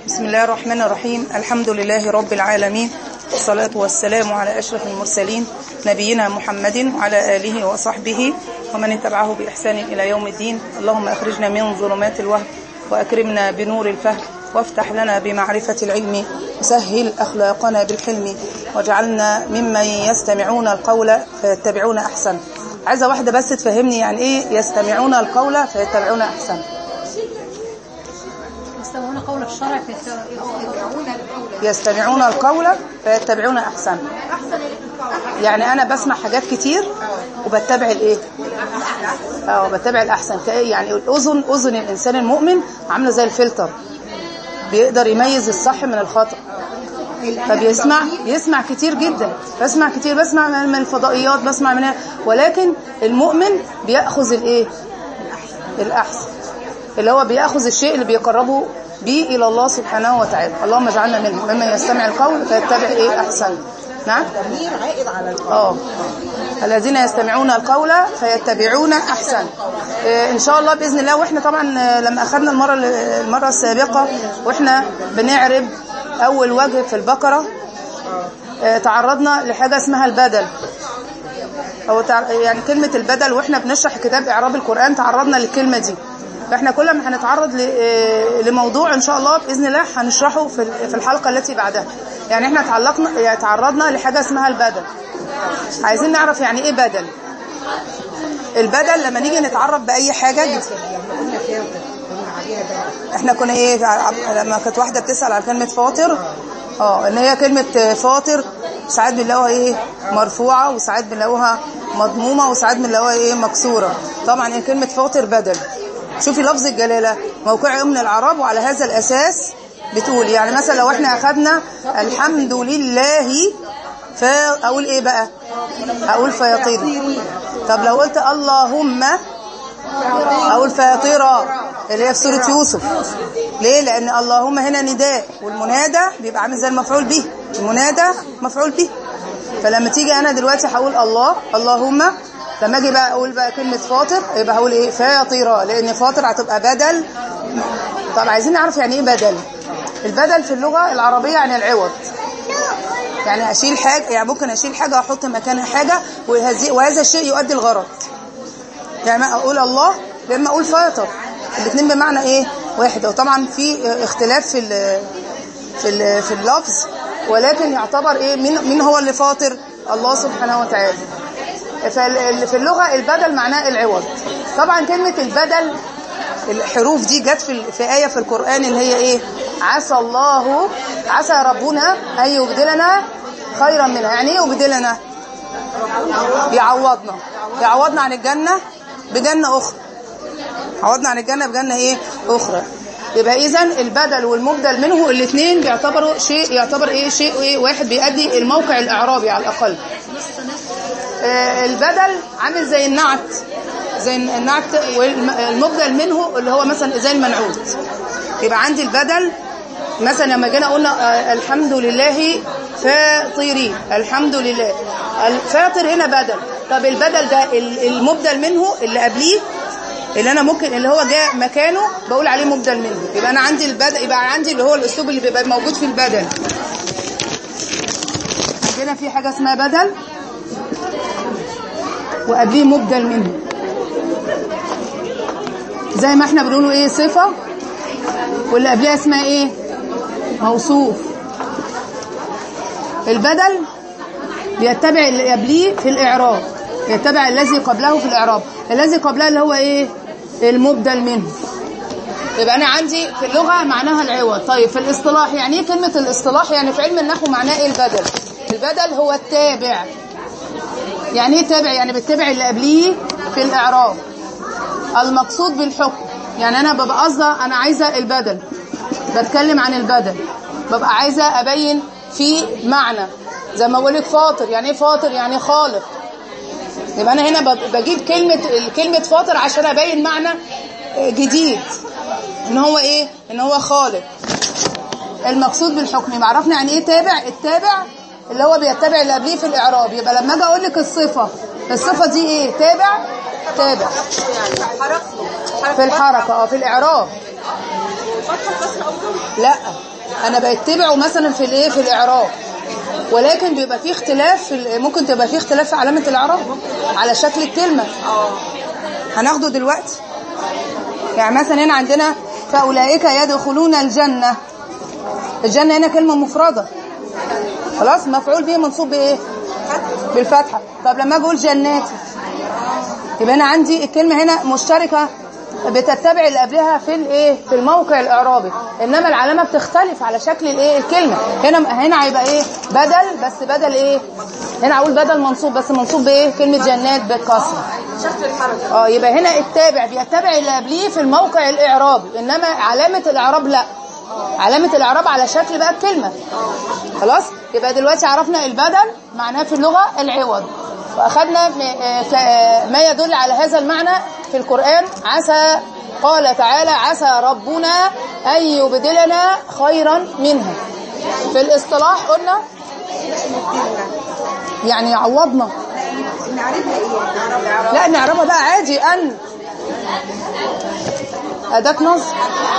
بسم الله الرحمن الرحيم الحمد لله رب العالمين والصلاة والسلام على أشرف المرسلين نبينا محمد وعلى آله وصحبه ومن اتبعه بإحسان إلى يوم الدين اللهم أخرجنا من ظلمات الوهم وأكرمنا بنور الفهم وافتح لنا بمعرفة العلم وسهل أخلاقنا بالحلم واجعلنا ممن يستمعون القول فيتبعون أحسن عايزة واحدة بس تفهمني يعني إيه يستمعون القول فيتبعون أحسن يستمعون قول الشرع فيتبعون يستمعون القول فيتبعون أحسن يعني أنا بسمع حاجات كتير وبتبع الإيه اه بتبع الأحسن كإيه يعني الأذن أذن الإنسان المؤمن عاملة زي الفلتر بيقدر يميز الصح من الخطأ فبيسمع يسمع كتير جدا بسمع كتير بسمع من الفضائيات بسمع من ولكن المؤمن بيأخذ الايه الأحسن اللي هو بيأخذ الشيء اللي بيقربه به إلى الله سبحانه وتعالى اللهم اجعلنا منهم ممن يستمع القول فيتبع ايه أحسن نعم اه الذين يستمعون القول فيتبعون احسن إيه ان شاء الله باذن الله واحنا طبعا آه، لما اخذنا المره المره السابقه واحنا بنعرب اول وجه في البقره آه، تعرضنا لحاجه اسمها البدل او تع- يعني كلمه البدل واحنا بنشرح كتاب اعراب القران تعرضنا للكلمه دي فاحنا كل ما هنتعرض ل- آه، لموضوع ان شاء الله باذن الله هنشرحه في ال- في الحلقه التي بعدها يعني احنا تعلقنا يعني تعرضنا لحاجه اسمها البدل عايزين نعرف يعني ايه بدل البدل لما نيجي نتعرف باي حاجه احنا كنا ايه لما كانت واحده بتسال على كلمه فاطر اه ان هي كلمه فاطر ساعات بنلاقوها ايه مرفوعه وساعات بنلاقوها مضمومه وساعات بنلاقوها ايه مكسوره طبعا هي كلمه فاطر بدل شوفي لفظ الجلاله موقعه من الاعراب وعلى هذا الاساس بتقول يعني مثلا لو احنا اخذنا الحمد لله فاقول ايه بقى اقول فيطير طب لو قلت اللهم اقول فاطرة اللي هي في سورة يوسف ليه لان اللهم هنا نداء والمنادى بيبقى عامل زي المفعول به المنادى مفعول به فلما تيجي انا دلوقتي هقول الله اللهم لما اجي بقى اقول بقى كلمة فاطر يبقى هقول ايه فاطرة لان فاطر هتبقى بدل طب عايزين نعرف يعني ايه بدل البدل في اللغة العربية يعني العوض يعني اشيل حاجة يعني ممكن اشيل حاجة واحط مكانها حاجة وهذه- وهذا الشيء يؤدي الغرض يعني ما اقول الله لما اقول فاطر الاثنين بمعنى ايه واحد وطبعا في اختلاف في ال في ال في اللفظ ولكن يعتبر ايه مين مين هو اللي فاطر الله سبحانه وتعالى ففي اللغه البدل معناه العوض طبعا كلمه البدل الحروف دي جت في ال- في ايه في القران اللي هي ايه عسى الله عسى ربنا ان يبدلنا خيرا منها يعني ايه يبدلنا بيعوضنا بيعوضنا عن الجنة بجنة أخرى عوضنا عن الجنة بجنة إيه أخرى يبقى إذا البدل والمبدل منه الاثنين بيعتبروا شيء يعتبر إيه شيء إيه واحد بيأدي الموقع الإعرابي على الأقل آه، البدل عامل زي النعت زي النعت والمبدل منه اللي هو مثلا زي المنعوت يبقى عندي البدل مثلا لما جينا قلنا آه، الحمد لله فاطرين الحمد لله الفاطر هنا بدل طب البدل ده ال- المبدل منه اللي قبليه اللي انا ممكن اللي هو جاء مكانه بقول عليه مبدل منه يبقى انا عندي البدل يبقى عندي اللي هو الاسلوب اللي بيبقى موجود في البدل عندنا في حاجه اسمها بدل وقبليه مبدل منه زي ما احنا بنقوله ايه صفه واللي قبلها اسمها ايه موصوف البدل بيتبع اللي قبليه في الاعراب يتبع الذي قبله في الاعراب الذي قبله اللي هو ايه المبدل منه يبقى انا عندي في اللغه معناها العوض طيب في الاصطلاح يعني ايه كلمه الاصطلاح يعني في علم النحو معناه ايه البدل البدل هو التابع يعني ايه تابع يعني بتتبع اللي قبليه في الاعراب المقصود بالحكم يعني انا ببقى قصده انا عايزه البدل بتكلم عن البدل ببقى عايزه ابين في معنى زي ما بقول لك فاطر يعني ايه فاطر يعني خالق يبقى انا هنا ب- بجيب كلمه كلمه فاطر عشان ابين معنى جديد ان هو ايه ان هو خالق المقصود بالحكم يبقى عرفنا يعني ايه تابع التابع اللي هو بيتبع اللي قبليه في الاعراب يبقى لما اجي اقول لك الصفه الصفه دي ايه تابع تابع في الحركه اه في الاعراب لا انا بتبعه مثلا في الايه في الاعراب ولكن بيبقى فيه اختلاف في ال- ممكن تبقى فيه اختلاف في علامه الاعراب على شكل الكلمه هناخده دلوقتي يعني مثلا هنا عندنا فاولئك يدخلون الجنه الجنه هنا كلمه مفرده خلاص مفعول به منصوب بايه بالفتحه طب لما اجي اقول جنات يبقى انا عندي الكلمه هنا مشتركه بتتبع اللي قبلها في الايه في الموقع الاعرابي انما العلامه بتختلف على شكل الايه الكلمه هنا هنا هيبقى ايه بدل بس بدل ايه هنا اقول بدل منصوب بس منصوب بايه كلمه جنات بالكسر شكل الحركة اه يبقى هنا التابع بيتبع اللي قبليه في الموقع الاعرابي انما علامه الاعراب لا علامه الاعراب على شكل بقى الكلمه خلاص يبقى دلوقتي عرفنا البدل معناه في اللغه العوض واخذنا م- آه ك- آه ما يدل على هذا المعنى في القران عسى قال تعالى عسى ربنا ان يبدلنا خيرا منها في الاصطلاح قلنا يعني يعوضنا نعرفها ايه نعرف لا نعرفها بقى عادي أن أداة نصب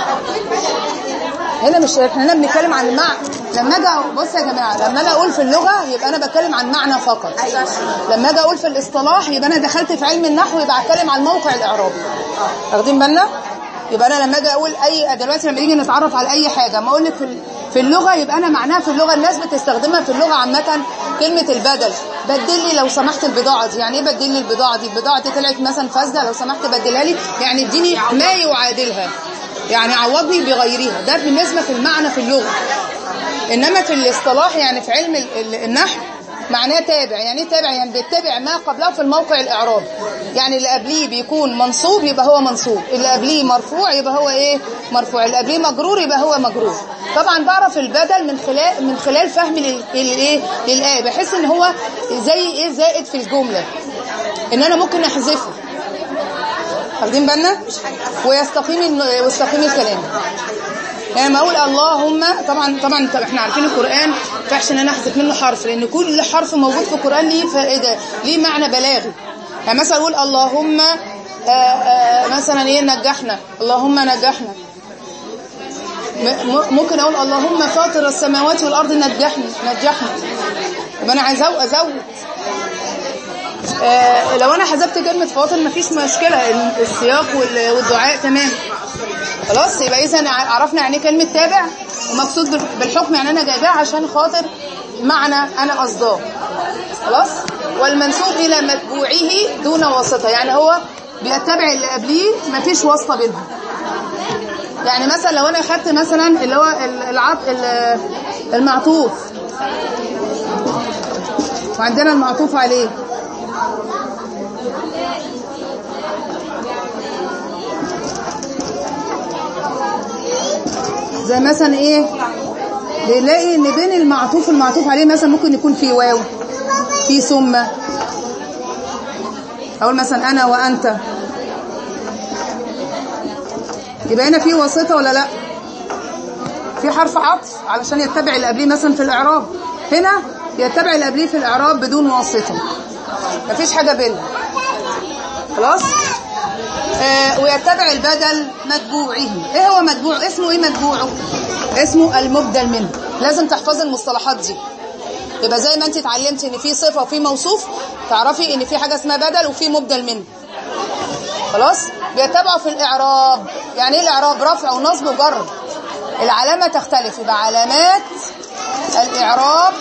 هنا مش احنا هنا بنتكلم عن المعنى لما اجي بص يا جماعه لما انا اقول في اللغه يبقى انا بتكلم عن معنى فقط لما اجي اقول في الاصطلاح يبقى انا دخلت في علم النحو يبقى اتكلم عن الموقع الاعرابي واخدين بالنا يبقى انا لما اجي اقول اي دلوقتي لما نيجي نتعرف على اي حاجه ما اقول لك في ال- في اللغه يبقى انا معناها في اللغه الناس بتستخدمها في اللغه عامه كلمه البدل بدل لي لو سمحت البضاعه دي يعني ايه بدل لي البضاعه دي البضاعه دي طلعت مثلا فاسده لو سمحت بدلها لي يعني اديني ما يعادلها يعني عوضني بغيرها ده بالنسبه في المعنى في اللغه انما في الاصطلاح يعني في علم ال- ال- النحو معناه تابع يعني ايه تابع يعني بيتبع ما قبله في الموقع الاعرابي يعني اللي قبليه بيكون منصوب يبقى هو منصوب اللي قبليه مرفوع يبقى هو ايه مرفوع اللي قبليه مجرور يبقى هو مجرور طبعا بعرف البدل من خلال من خلال فهمي لل- للايه للايه بحس ان هو زي ايه زائد في الجمله ان انا ممكن احذفه واخدين بالنا ويستقيم ال- ويستقيم الكلام يعني ما اقول اللهم طبعا طبعا طب احنا عارفين القران ما ينفعش ان انا احذف منه حرف لان كل حرف موجود في القران ليه فائده ليه معنى بلاغي يعني مثلا اقول اللهم آآ آآ مثلا ايه نجحنا اللهم نجحنا م- م- ممكن اقول اللهم فاطر السماوات والارض نجحني نجحني يبقى انا عايز أزو- ازود آه، لو انا حذفت كلمه فاطر مفيش مشكله ال- السياق وال- والدعاء تمام خلاص يبقى اذا عرفنا يعني ايه كلمه تابع ومقصود بال- بالحكم يعني انا جايباه عشان خاطر معنى انا قصداه خلاص والمنسوب الى متبوعه دون واسطه يعني هو بيتبع اللي قبليه مفيش واسطه بينهم يعني مثلا لو انا خدت مثلا اللي هو ال- العط ال- المعطوف وعندنا المعطوف عليه زي مثلا ايه بنلاقي ان بين المعطوف والمعطوف عليه مثلا ممكن يكون في واو في ثم اقول مثلا انا وانت يبقى هنا في واسطه ولا لا في حرف عطف علشان يتبع اللي قبليه مثلا في الاعراب هنا يتبع اللي قبليه في الاعراب بدون واسطه مفيش حاجه بينهم خلاص آه ويتبع البدل متبوعه ايه هو متبوع اسمه ايه متبوعه اسمه المبدل منه لازم تحفظي المصطلحات دي يبقى زي ما انت اتعلمتي ان في صفه وفي موصوف تعرفي ان في حاجه اسمها بدل وفي مبدل منه خلاص بيتبعوا في الاعراب يعني ايه الاعراب رفع ونصب وجر العلامه تختلف يبقى علامات الاعراب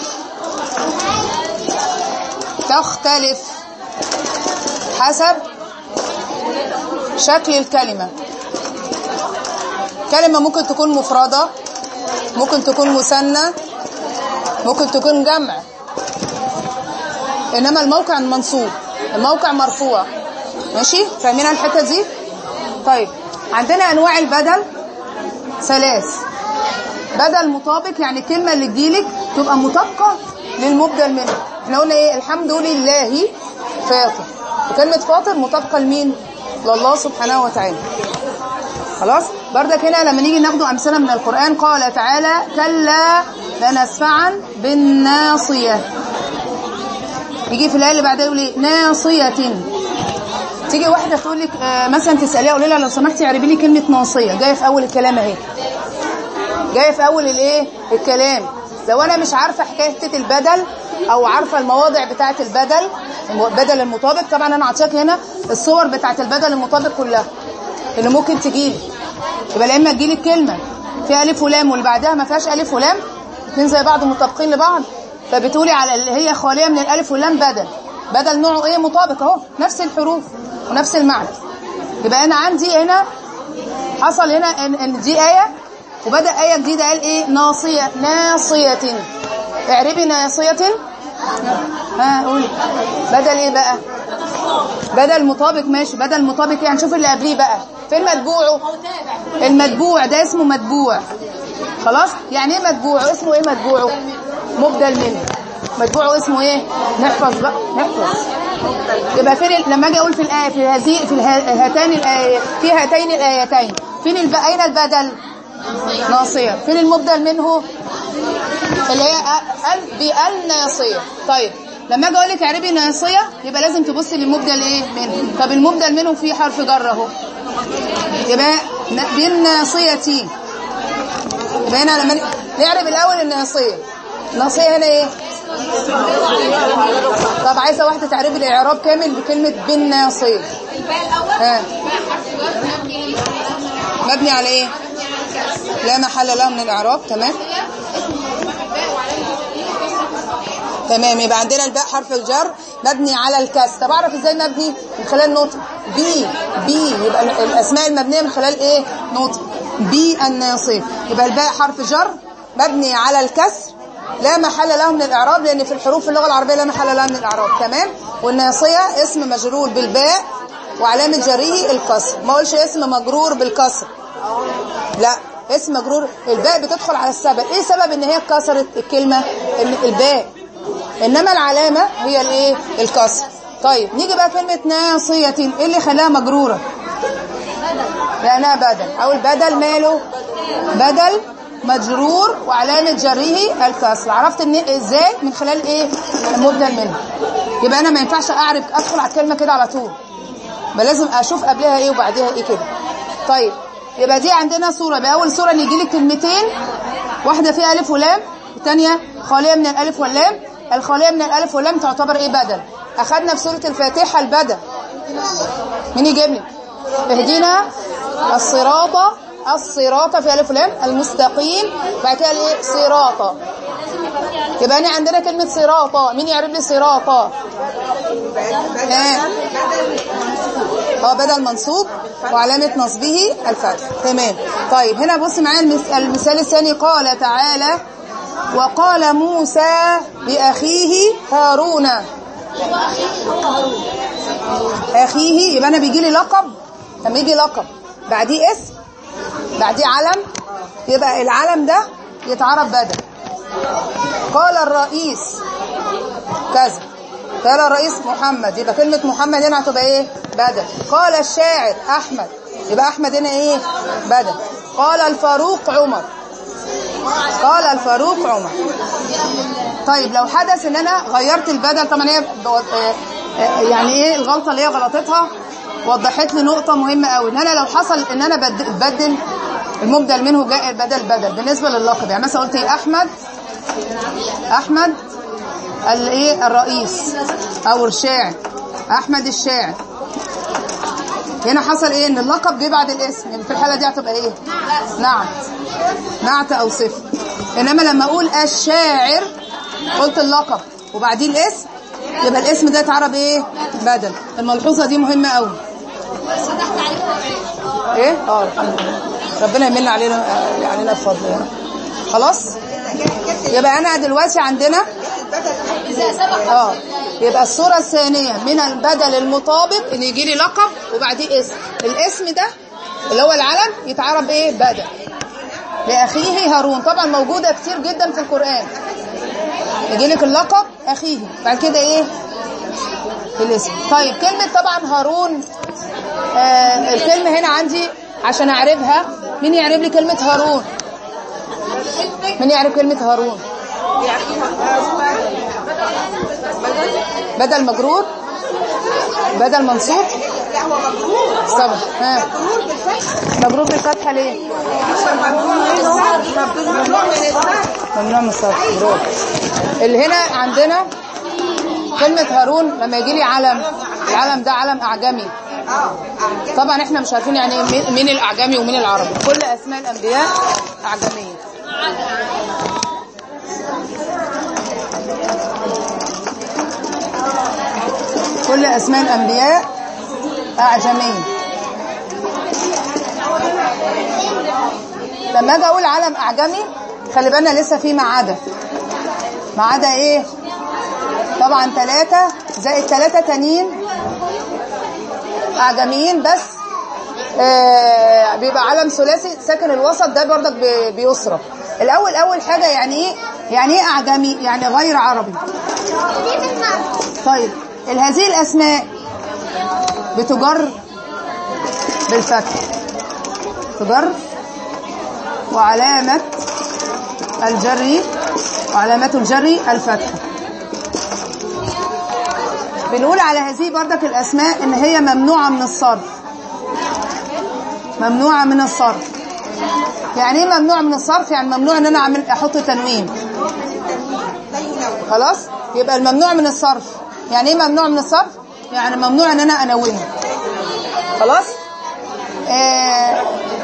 تختلف حسب شكل الكلمة كلمة ممكن تكون مفردة ممكن تكون مثنى ممكن تكون جمع إنما الموقع منصوب الموقع مرفوع ماشي فاهمين الحتة دي طيب عندنا أنواع البدل ثلاث بدل مطابق يعني الكلمة اللي تجيلك تبقى مطابقة للمبدل منه احنا قلنا ايه الحمد لله فاطر وكلمة فاطر مطابقة لمين لله سبحانه وتعالى خلاص بردك هنا لما نيجي ناخد أمثلة من القرآن قال تعالى كلا لنسفعا بالناصية يجي في الآية اللي بعدها يقول ايه ناصية تيجي واحدة تقول لك آه مثلا تسأليها قولي لها لو سمحتي اعربي لي كلمة ناصية جاية في أول الكلام اهي جايه في اول الايه الكلام لو انا مش عارفه حكايه البدل او عارفه المواضع بتاعه البدل بدل المطابق طبعا انا عطيك هنا الصور بتاعه البدل المطابق كلها اللي ممكن تجيلي يبقى لا اما تجيلي الكلمه فيها الف ولام واللي بعدها ما فيهاش الف ولام الاثنين زي بعض مطابقين لبعض فبتقولي على اللي هي خاليه من الالف واللام بدل بدل نوعه ايه مطابق اهو نفس الحروف ونفس المعنى يبقى انا عندي هنا حصل هنا ان, إن دي ايه وبدا ايه جديده قال ايه ناصيه ناصيه اعربي ناصيه ها قولي بدل ايه بقى بدل مطابق ماشي بدل مطابق يعني شوف اللي قبليه بقى فين متبوعه المتبوع ده اسمه متبوع خلاص يعني ايه متبوع اسمه ايه متبوعه مبدل منه متبوعه اسمه ايه نحفظ بقى نحفظ يبقى فين ال- لما اجي اقول في الايه في هذه في اله- هاتين الايه في هاتين الايتين فين الب... اين البدل ناصيه فين المبدل منه اللي هي أ- ال بال ناصيه طيب لما اجي اقول لك اعربي ناصيه يبقى لازم تبصي للمبدل ايه منه طب المبدل منه فيه حرف جر اهو يبقى ن- بالناصيه يبقى هنا لما ن- نعرب الاول الناصيه الناصيه هنا ايه طب عايزه واحده تعربي الاعراب كامل بكلمه بالناصيه ها مبني على ايه لا محل له من الاعراب تمام تمام يبقى عندنا الباء حرف الجر مبني على الكسر طب اعرف ازاي مبني من خلال نطق بي بي يبقى ال- الاسماء المبنيه من خلال ايه نطق بي الناصيه يبقى الباء حرف جر مبني على الكسر لا محل له من الاعراب لان في الحروف في اللغه العربيه لا محل لها من الاعراب تمام والناصيه اسم مجرور بالباء وعلامه جره الكسر ما اقولش اسم مجرور بالكسر لا اسم مجرور الباء بتدخل على السبب ايه سبب ان هي اتكسرت الكلمه ان الباء انما العلامه هي الايه الكسر طيب نيجي بقى كلمه ناصيه ايه اللي خلاها مجروره لانها بدل او البدل ماله بدل مجرور وعلامه جره الكسر عرفت ان ازاي من خلال ايه المبدل منه يبقى انا ما ينفعش اعرف ادخل على الكلمه كده على طول ما لازم اشوف قبلها ايه وبعدها ايه كده طيب يبقى دي عندنا صوره يبقى اول صوره ان يجي لك كلمتين واحده فيها الف ولام والثانيه خاليه من الالف واللام الخاليه من الالف واللام تعتبر ايه بدل اخذنا في سوره الفاتحه البدل مين يجيب لي اهدنا الصراط الصراط في الف ولام المستقيم بعد كده الايه صراط يبقى انا عندنا كلمه صراط مين يعرف لي صراط ها اه بدل منصوب وعلامة نصبه الفتح تمام طيب هنا بص معايا المس- المثال الثاني قال تعالى وقال موسى لأخيه هارون أخيه يبقى أنا بيجي لي لقب لما يجي لقب بعديه اسم بعديه علم يبقى العلم ده يتعرف بدل قال الرئيس كذا قال الرئيس محمد يبقى كلمة محمد هنا هتبقى ايه بدل قال الشاعر احمد يبقى احمد هنا ايه بدل قال الفاروق عمر قال الفاروق عمر طيب لو حدث ان انا غيرت البدل طبعا هي ب- آه، آه، يعني ايه الغلطه اللي هي غلطتها وضحت لي نقطه مهمه قوي ان انا لو حصل ان انا بد- بدل المبدل منه جاء بدل بدل بالنسبه لللقب يعني مثلا قلت ايه احمد احمد الايه الرئيس او الشاعر احمد الشاعر هنا حصل ايه ان اللقب جه بعد الاسم يعني في الحاله دي هتبقى ايه نعت نعت او صفه انما لما اقول الشاعر قلت اللقب وبعديه الاسم يبقى الاسم ده اتعرب ايه بدل الملحوظه دي مهمه قوي ايه اه الحمد لله ربنا يمن علينا علينا بفضل يعني خلاص يبقى انا دلوقتي عندنا اه يبقى الصورة الثانية من البدل المطابق ان يجي لي لقب وبعديه اسم الاسم ده اللي هو العلم يتعرب ايه بدل لأخيه هارون طبعا موجودة كتير جدا في القرآن يجي لك اللقب أخيه بعد كده ايه الاسم طيب كلمة طبعا هارون آه الكلمة هنا عندي عشان أعرفها مين يعرف لي كلمة هارون مين يعرف كلمة هارون بدل مجرور بدل منصوب لا هو مجرور صبر ها مجرور بالفتح مجرور بالفتحه ليه ممنوع من الصرف ممنوع من الصرف ممنوع من الصرف برافو اللي هنا عندنا كلمة هارون لما يجي لي علم العلم ده علم أعجمي اه طبعا احنا مش عارفين يعني ايه مين- مين الأعجمي ومين العربي كل أسماء الأنبياء أعجمية كل أسماء الأنبياء أعجمية لما أجي أقول علم أعجمي خلي بالنا لسه في ما عدا ما عدا إيه طبعا ثلاثة زائد ثلاثة تانيين أعجميين بس آه بيبقى علم ثلاثي ساكن الوسط ده برضك بي- بيصرف الأول أول حاجة يعني إيه يعني إيه أعجمي يعني غير عربي طيب ال- هذه الأسماء بتجر بالفتح تجر وعلامة الجر وعلامة الجر الفتحة بنقول على هذه بردك الأسماء إن هي ممنوعة من الصرف ممنوعة من الصرف يعني ايه ممنوع من الصرف يعني ممنوع ان انا اعمل احط تنوين خلاص يبقى الممنوع من الصرف يعني ايه ممنوع من الصرف يعني ممنوع ان انا انونه خلاص آه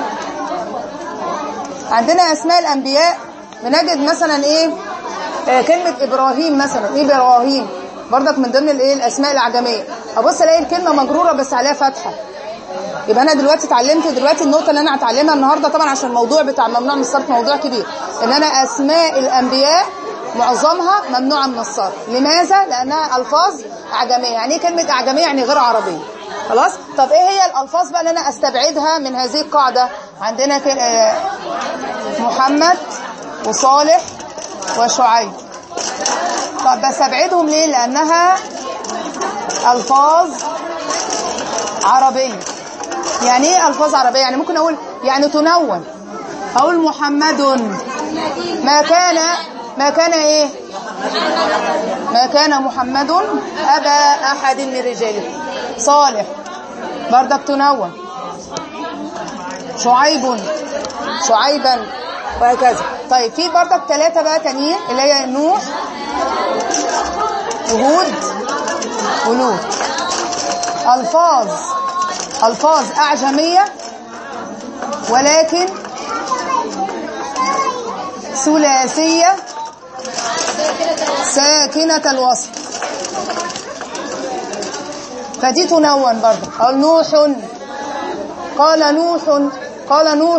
عندنا اسماء الانبياء بنجد مثلا ايه آه كلمة ابراهيم مثلا ايه ابراهيم برضك من ضمن الايه الاسماء العجمية ابص الاقي الكلمة مجرورة بس عليها فتحة يبقى انا دلوقتي اتعلمت دلوقتي النقطه اللي انا هتعلمها النهارده طبعا عشان الموضوع بتاع ممنوع من الصرف موضوع كبير ان انا اسماء الانبياء معظمها ممنوعه من الصرف لماذا لانها الفاظ اعجميه يعني ايه كلمه اعجميه يعني غير عربيه خلاص طب ايه هي الالفاظ بقى اللي انا استبعدها من هذه القاعده عندنا ك- آه، محمد وصالح وشعيب طب بستبعدهم ليه لانها الفاظ عربيه يعني ايه الفاظ عربيه يعني ممكن اقول يعني تنون اقول محمد ما كان ما كان ايه ما كان محمد ابا احد من رجاله صالح بردك تنون شعيب شعيبا وهكذا طيب في بردك ثلاثه بقى تانيين اللي هي نوح وهود ولوط الفاظ الفاظ اعجميه ولكن ثلاثيه ساكنه الوسط فدي تنون برضه قال نوح قال نوح قال نوح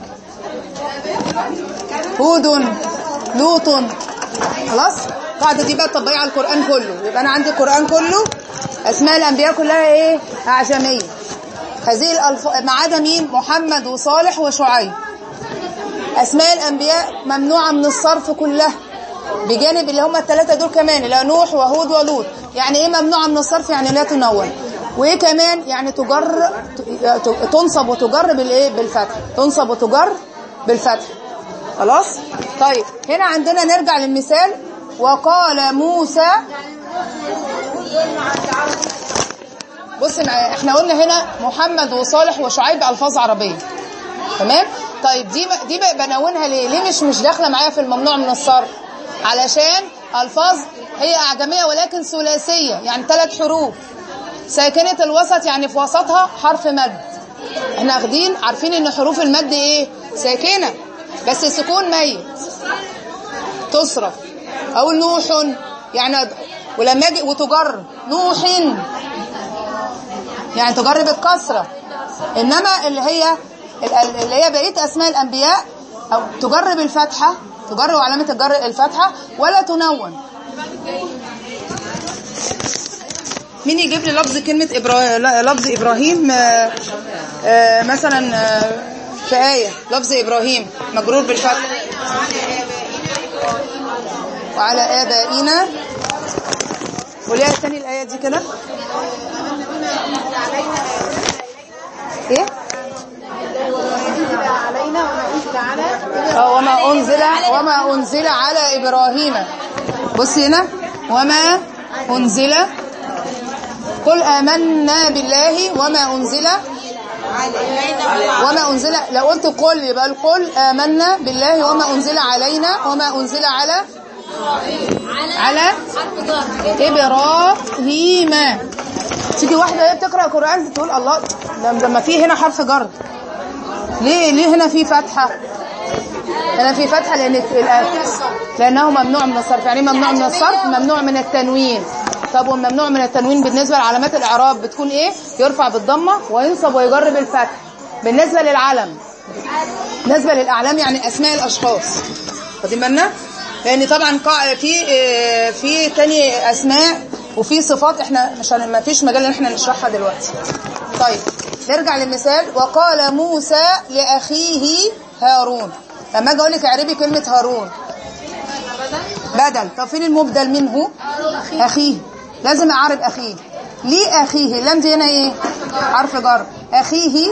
هود لوط خلاص القاعده دي بقى تطبقيها على القران كله يبقى انا عندي القران كله اسماء الانبياء كلها ايه اعجميه هذه الألف... ما عدا مين محمد وصالح وشعيب اسماء الانبياء ممنوعه من الصرف كلها بجانب اللي هم الثلاثه دول كمان اللي هو نوح وهود ولوط يعني ايه ممنوعه من الصرف يعني لا تنون وايه كمان يعني تجر ت- تنصب وتجر بالايه بالفتح تنصب وتجر بالفتح خلاص طيب هنا عندنا نرجع للمثال وقال موسى بص معايا احنا قلنا هنا محمد وصالح وشعيب الفاظ عربيه تمام طيب دي دي بقى بنونها ليه ليه مش مش داخله معايا في الممنوع من الصرف علشان الفاظ هي اعجميه ولكن ثلاثيه يعني ثلاث حروف ساكنه الوسط يعني في وسطها حرف مد احنا واخدين عارفين ان حروف المد ايه ساكنه بس سكون ميت تصرف او نوح يعني ولما اجي وتجر نوح يعني تجر بالكسره انما اللي هي اللي هي بقيه اسماء الانبياء او تجر بالفتحه تجر وعلامه الجر الفتحه ولا تنون مين يجيب لي لفظ كلمه إبرا... لا، لفظ ابراهيم آه، آه، مثلا آه، في ايه لفظ ابراهيم مجرور بالفتح وعلى ابائنا وليها تاني الايه دي كده ايه علينا وما انزل على اه وما انزل وما انزل على ابراهيم بص هنا وما انزل قل آمنا بالله وما أنزل وما أنزل لو قلت قل يبقى قل آمنا بالله وما أنزل علينا وما أنزل على على إبراهيم تيجي واحدة هي بتقرأ قرآن تقول الله لما في هنا حرف جر ليه ليه هنا في فتحة هنا في فتحة لأن لأنه ممنوع من الصرف يعني ممنوع من الصرف ممنوع من التنوين طب والممنوع من التنوين بالنسبة لعلامات الإعراب بتكون إيه يرفع بالضمة وينصب ويجر بالفتح بالنسبة للعلم بالنسبة للأعلام يعني أسماء الأشخاص واخدين بالنا لأن طبعا قا- في آه، في تاني أسماء وفي صفات احنا مش هن- ما فيش مجال ان احنا نشرحها دلوقتي طيب نرجع للمثال وقال موسى لأخيه هارون لما اجي اقول لك اعربي كلمة هارون بدل طب فين المبدل منه اخيه لازم اعرب اخيه ليه اخيه اللام دي هنا ايه حرف جر اخيه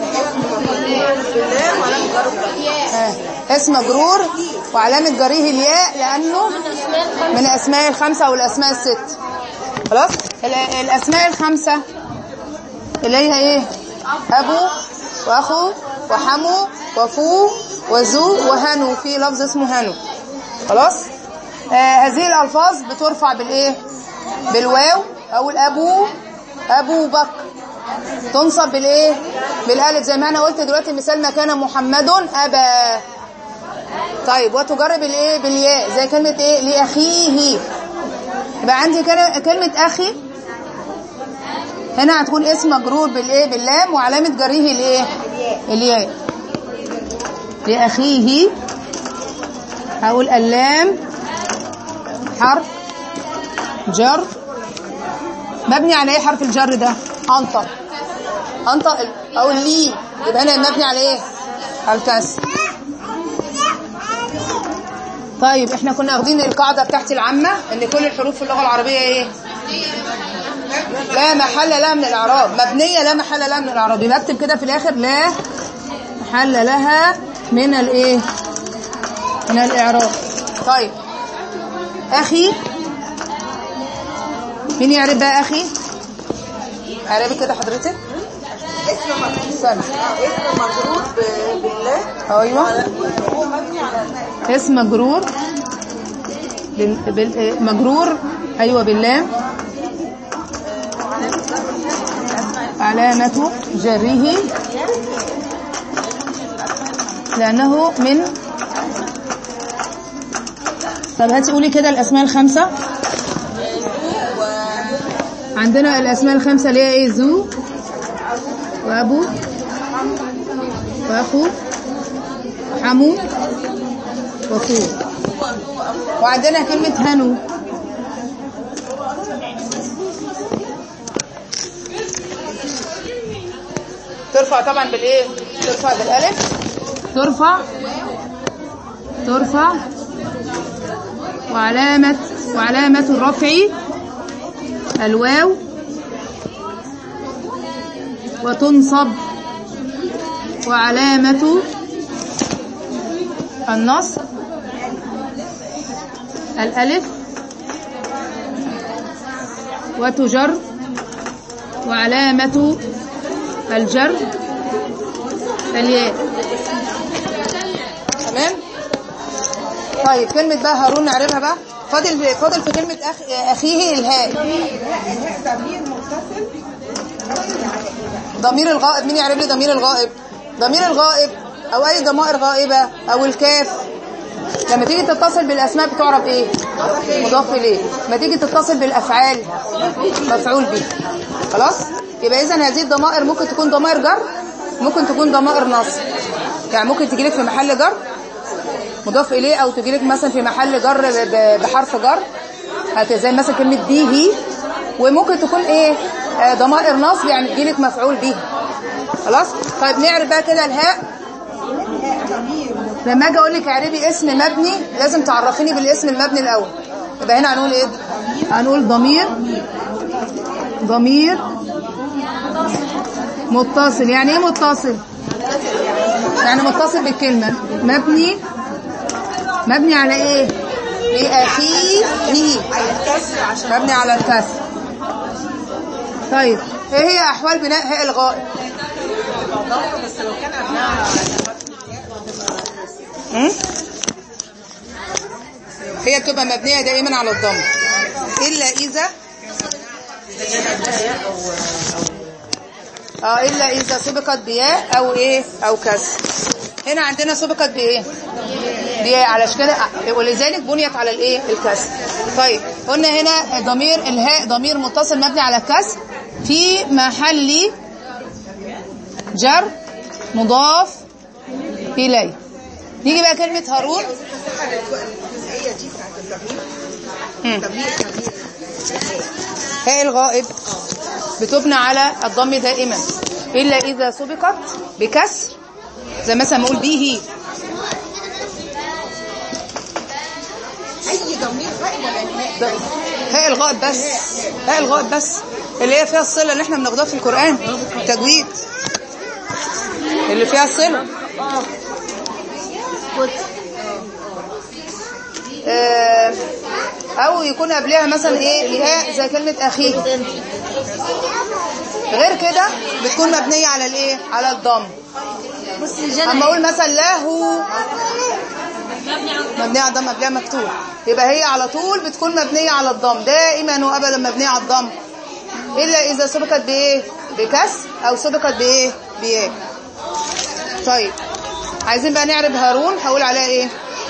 آه. اسم مجرور وعلامة جريه الياء لأنه من الأسماء الخمسة أو الأسماء الست خلاص ال- الأسماء الخمسة اللي هي إيه أبو وأخو وحمو وفو وزو وهنو في لفظ اسمه هنو خلاص آه هذه الألفاظ بترفع بالإيه بالواو أو الأبو أبو بكر تنصب بالايه بالالف زي ما انا قلت دلوقتي مثال ما كان محمد ابا طيب وتجرب الايه بالياء زي كلمه ايه لاخيه يبقى عندي كل- كلمه اخي هنا هتكون اسم مجرور بالايه باللام وعلامه جريه الايه الياء لاخيه هقول اللام حرف جر مبني على ايه حرف الجر ده انطق انطق ال- او اللي يبقى هنا مبني على ايه على الكسر طيب احنا كنا واخدين القاعده بتاعتي العامه ان كل الحروف في اللغه العربيه ايه لا محل لها من الاعراب مبنيه لا محل لها من الاعراب يبقى اكتب كده في الاخر لا محل لها من الايه من الاعراب طيب اخي مين يعرف بقى اخي اعربي كده حضرتك اسم مجرور استنى اسم مجرور ب- بالله ايوه هو مبني على اسم مجرور بال... بال... مجرور ايوه باللام علامة جره لأنه من طب هاتي قولي كده الأسماء الخمسة عندنا الأسماء الخمسة اللي هي إيه زو وأبو وأخو حمو وفو وعندنا كلمة هنو ترفع طبعا بالايه ترفع بالالف ترفع ترفع وعلامة وعلامة الرفع الواو وتنصب وعلامة النصب الألف وتجر وعلامة الجر الياء تمام طيب كلمة بقى هارون نعرفها بقى فاضل فاضل في كلمة أخ... أخيه الهاء ضمير الغائب مين يعرف لي ضمير الغائب ضمير الغائب أو أي ضمائر غائبة أو الكاف لما تيجي تتصل بالأسماء بتعرف إيه مضاف إليه لما تيجي تتصل بالأفعال مفعول به خلاص يبقى إذا هذه الضمائر ممكن تكون ضمائر جر ممكن تكون ضمائر نصب يعني ممكن تجيلك في محل جر مضاف إليه أو تجيلك مثلا في محل جر ب- ب- بحرف جر هت- زي مثلا كلمة دي هي وممكن تكون إيه آه، ضمائر نصب يعني تجيلك مفعول به خلاص طيب نعرف بقى كده الهاء لما اجي اقول لك اعربي اسم مبني لازم تعرفيني بالاسم المبني الاول يبقى هنا هنقول ايه هنقول ضمير ضمير متصل يعني ايه متصل يعني متصل بالكلمه مبني مبني على ايه لاخيه مبني على الكسر طيب ايه هي احوال بناء هاء الغائب أم؟ هي بتبقى مبنيه دائما على الضم الا اذا اه الا اذا سبقت بياء او ايه او كسر هنا عندنا سبقت بايه بياء علشان كده ولذلك بنيت على الايه الكسر طيب قلنا هنا ضمير الهاء ضمير متصل مبني على الكسر في محل جر مضاف اليه نيجي بقى كلمه هارون مم. هاء الغائب بتبنى على الضم دائما إلا إذا سبقت بكسر زي مثلا ما اقول به اي ضمير غائب ولا انهاء هاء الغائب بس هاء الغائب بس اللي هي فيها الصلة اللي احنا بناخدها في القرآن تجويد اللي فيها الصلة آه، او يكون قبلها مثلا ايه ياء زي كلمة اخيه غير كده بتكون مبنية على الايه على الضم اما اقول مثلا له مبنية على الضم قبلها مفتوح يبقى هي على طول بتكون مبنية على الضم دائما وابدا مبنية على الضم الا اذا سبقت بايه بكسر او سبقت بايه بياء طيب عايزين بقى نعرب هارون هقول عليها ايه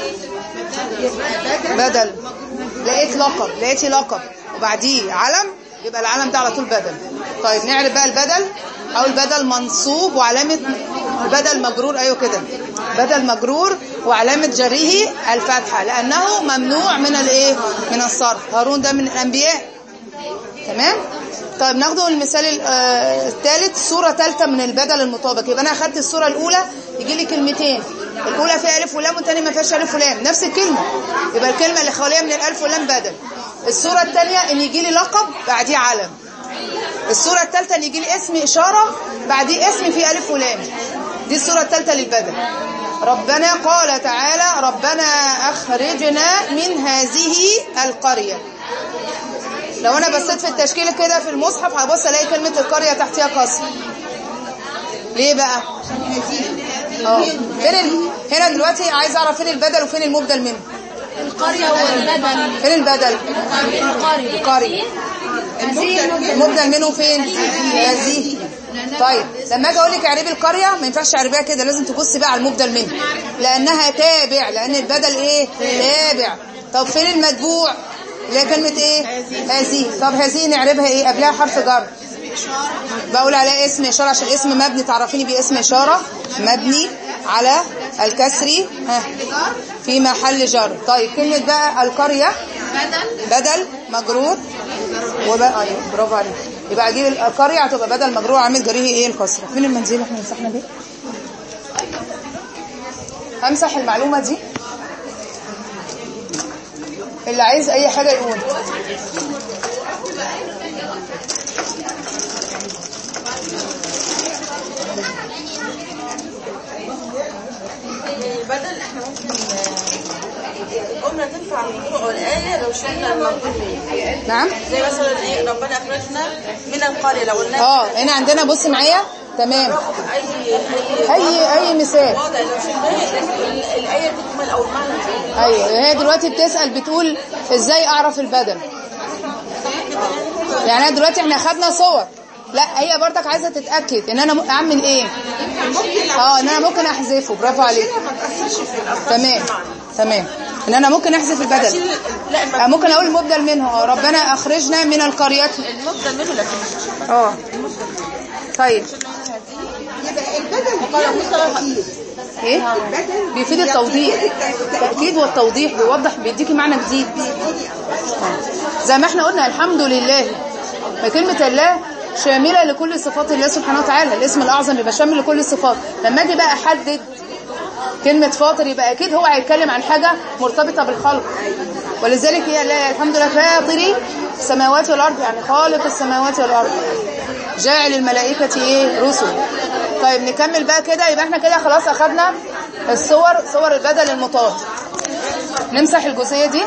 بدل لقيت لقب لقيتي لقب وبعديه علم يبقى العلم ده على طول بدل طيب نعرف بقى البدل او البدل منصوب وعلامه البدل مجرور ايوه كده بدل مجرور وعلامه جره الفتحه لانه ممنوع من الايه من الصرف هارون ده من الانبياء تمام طيب ناخده المثال ال- آه، الثالث صوره ثالثه من البدل المطابق يبقى انا اخدت الصوره الاولى يجي لي كلمتين الاولى فيها الف ولام والثانيه ما فيهاش الف ولام نفس الكلمه يبقى الكلمه اللي خاليه من الالف واللام بدل الصوره الثانيه ان يجي لي لقب بعديه علم الصوره الثالثه ان يجي لي اسم اشاره بعديه اسم فيه الف ولام دي الصوره الثالثه للبدل ربنا قال تعالى ربنا اخرجنا من هذه القريه لو انا بصيت في التشكيل كده في المصحف هبص الاقي كلمه القريه تحتها كسر ليه بقى اه فين ال... هنا دلوقتي عايز اعرف فين البدل وفين المبدل منه القرية والبدل فين البدل القرية القريه المبدل منه فين هذه طيب لما اجي اقول لك اعربي القريه ما ينفعش اعربيها كده لازم تبصي بقى على المبدل منه لانها تابع لان البدل ايه تابع طب فين المتبوع اللي هي كلمه ايه هذه طب هذه نعربها ايه قبلها حرف جر بقول عليها اسم اشاره عشان اسم مبني تعرفيني بيه اسم اشاره مبني على الكسر ها في محل جر طيب كلمه بقى القريه بدل مجرور وبقى ايوه برافو عليك يبقى اجيب القريه هتبقى بدل مجرور عامل جريه ايه الكسره فين المنزل احنا مسحنا بيه همسح المعلومه دي اللي عايز اي حاجه يقول بدل احنا ممكن آه، قلنا تنفع الموضوع والآية لو شلنا الموضوع نعم زي مثلا ايه ربنا اخرجنا من القرية لو قلنا اه هنا عندنا بص معايا تمام اي اي اي اي مثال وضع لو شلناه ال- الآية تكمل او المعنى تكمل. ايوه هي دلوقتي بتسال بتقول ازاي اعرف البدل يعني أنا دلوقتي احنا خدنا صور لا هي برضك عايزه تتاكد ان انا م- اعمل ايه اه ان انا ممكن احذفه برافو عليك ما تأثرش في الأفكار تمام تمام ان انا ممكن احذف البدل لا آه، ممكن اقول المبدل منه اه ربنا اخرجنا من القريات المبدل منه لكن اه طيب يبقى البدل ايه بيفيد التوضيح التاكيد والتوضيح بيوضح بيديكي معنى جديد آه. زي ما احنا قلنا الحمد لله فكلمه الله شامله لكل صفات الله سبحانه وتعالى الاسم الاعظم يبقى شامل لكل الصفات لما اجي بقى احدد كلمه فاطر يبقى اكيد هو هيتكلم عن حاجه مرتبطه بالخلق ولذلك هي لا الحمد لله فاطري السماوات والارض يعني خالق السماوات والارض جاعل الملائكة ايه رسل طيب نكمل بقى كده يبقى احنا كده خلاص اخدنا الصور صور البدل المطاط نمسح الجزئية دي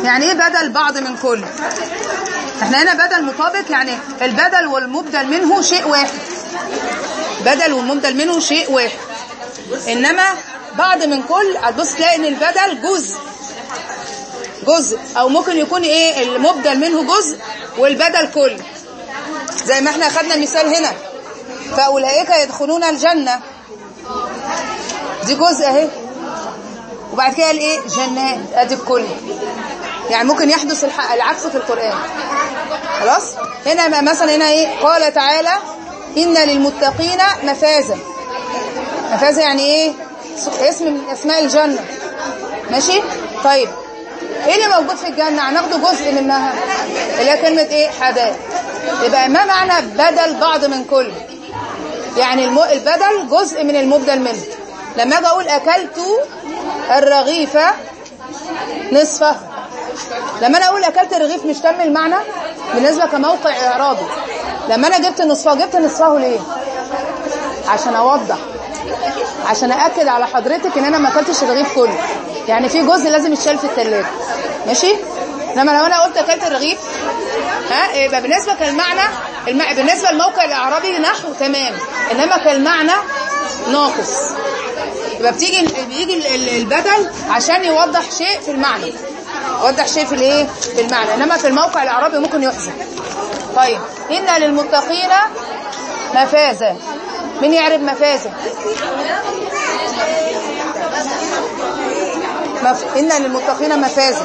يعني ايه بدل بعض من كل احنا هنا بدل مطابق يعني البدل والمبدل منه شيء واحد بدل والمبدل منه شيء واحد انما بعض من كل هتبص تلاقي ان البدل جزء جزء او ممكن يكون ايه المبدل منه جزء والبدل كل زي ما احنا خدنا مثال هنا فاولئك يدخلون الجنه دي جزء اهي وبعد كده قال ايه جنات ادي الكل يعني ممكن يحدث الح- العكس في القران خلاص هنا بقى مثلا هنا ايه قال تعالى ان للمتقين مفازا مفازا يعني ايه اسم من اسماء الجنه ماشي طيب ايه اللي موجود في الجنه هناخده جزء منها اللي هي كلمه ايه حدائق يبقى ما معنى بدل بعض من كل يعني الم... البدل جزء من المبدل منه لما اجي اقول اكلت الرغيف نصفه لما انا اقول اكلت الرغيف مش تم المعنى بالنسبه كموقع اعرابي لما انا جبت نصفه جبت نصفه ليه عشان اوضح عشان ااكد على حضرتك ان انا ما اكلتش الرغيف كله يعني في جزء لازم يتشال في الثلاجه ماشي انما لو انا قلت اكلت الرغيف ها يبقى بالنسبه كالمعنى الم... بالنسبه للموقع الاعرابي نحو تمام انما كالمعنى ناقص يبقى بتيجي بيجي ال- ال- البدل عشان يوضح شيء في المعنى يوضح شيء في الايه في المعنى انما في الموقع الاعرابي ممكن يحذف طيب ان للمتقين مفازا مين يعرف مفازا مف... ان للمتقين مفازا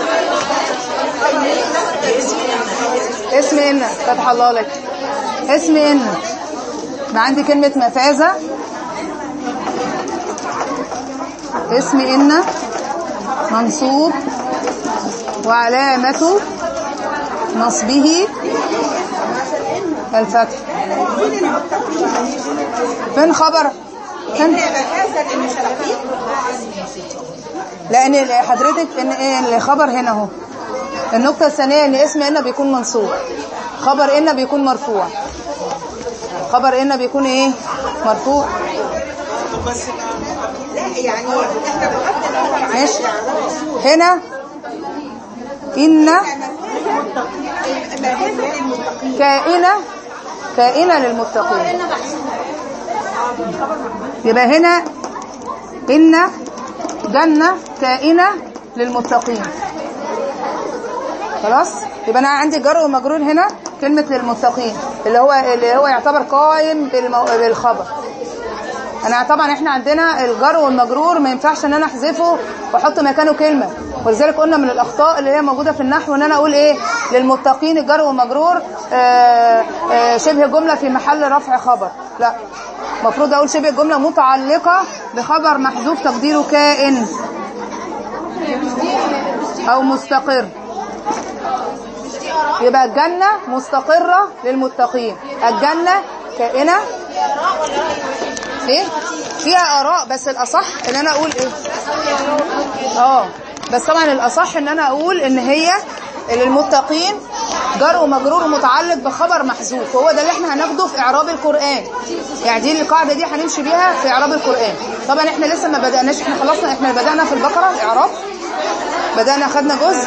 اسم ان فتح الله لك اسم ان ما عندي كلمة مفازة اسم ان منصوب وعلامة نصبه الفتح فين خبر فين لان حضرتك ان ايه الخبر هنا اهو النقطة الثانية ان اسم ان بيكون منصوب خبر ان بيكون مرفوع خبر ان بيكون ايه مرفوع ماشي هنا ان كائنة كائنة للمتقين يبقى هنا إن جنة كائنة للمتقين خلاص يبقى أنا عندي جر ومجرور هنا كلمة للمتقين اللي هو اللي هو يعتبر قائم بالمو... بالخبر انا طبعا احنا عندنا الجر والمجرور ما ينفعش ان انا احذفه واحط مكانه كلمه ولذلك قلنا من الاخطاء اللي هي موجوده في النحو ان انا اقول ايه للمتقين الجر والمجرور آه، آه، شبه جمله في محل رفع خبر لا المفروض اقول شبه جمله متعلقه بخبر محذوف تقديره كائن او مستقر يبقى الجنه مستقره للمتقين الجنه كائنه ايه فيها اراء بس الاصح ان انا اقول ايه اه بس طبعا الاصح ان انا اقول ان هي للمتقين جر ومجرور متعلق بخبر محذوف وهو ده اللي احنا هناخده في اعراب القران يعني دي القاعده دي هنمشي بيها في اعراب القران طبعا احنا لسه ما بداناش احنا خلصنا احنا بدانا في البقره اعراب بدانا خدنا جزء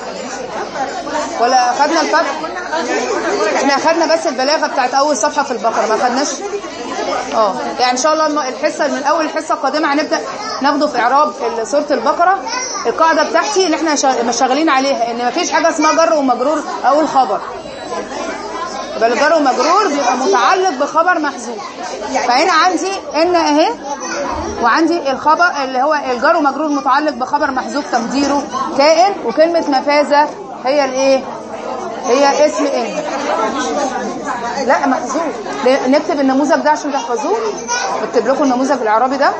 ولا خدنا الفتح احنا خدنا بس البلاغه بتاعت اول صفحه في البقره ما خدناش اه يعني ان شاء الله الم- الحصه من اول الحصه القادمه هنبدا ناخده في اعراب ال- سوره البقره القاعده بتاعتي اللي احنا شا- مش شغالين عليها ان مفيش حاجه اسمها جر ومجرور اقول خبر يبقى الجر ومجرور بيبقى متعلق بخبر محذوف فهنا عندي ان اهي وعندي الخبر اللي هو الجر ومجرور متعلق بخبر محذوف تقديره كائن وكلمه مفازه هي الايه هي اسم ان لا محذوف ل- نكتب النموذج ده عشان تحفظوه اكتب لكم النموذج الاعرابي ده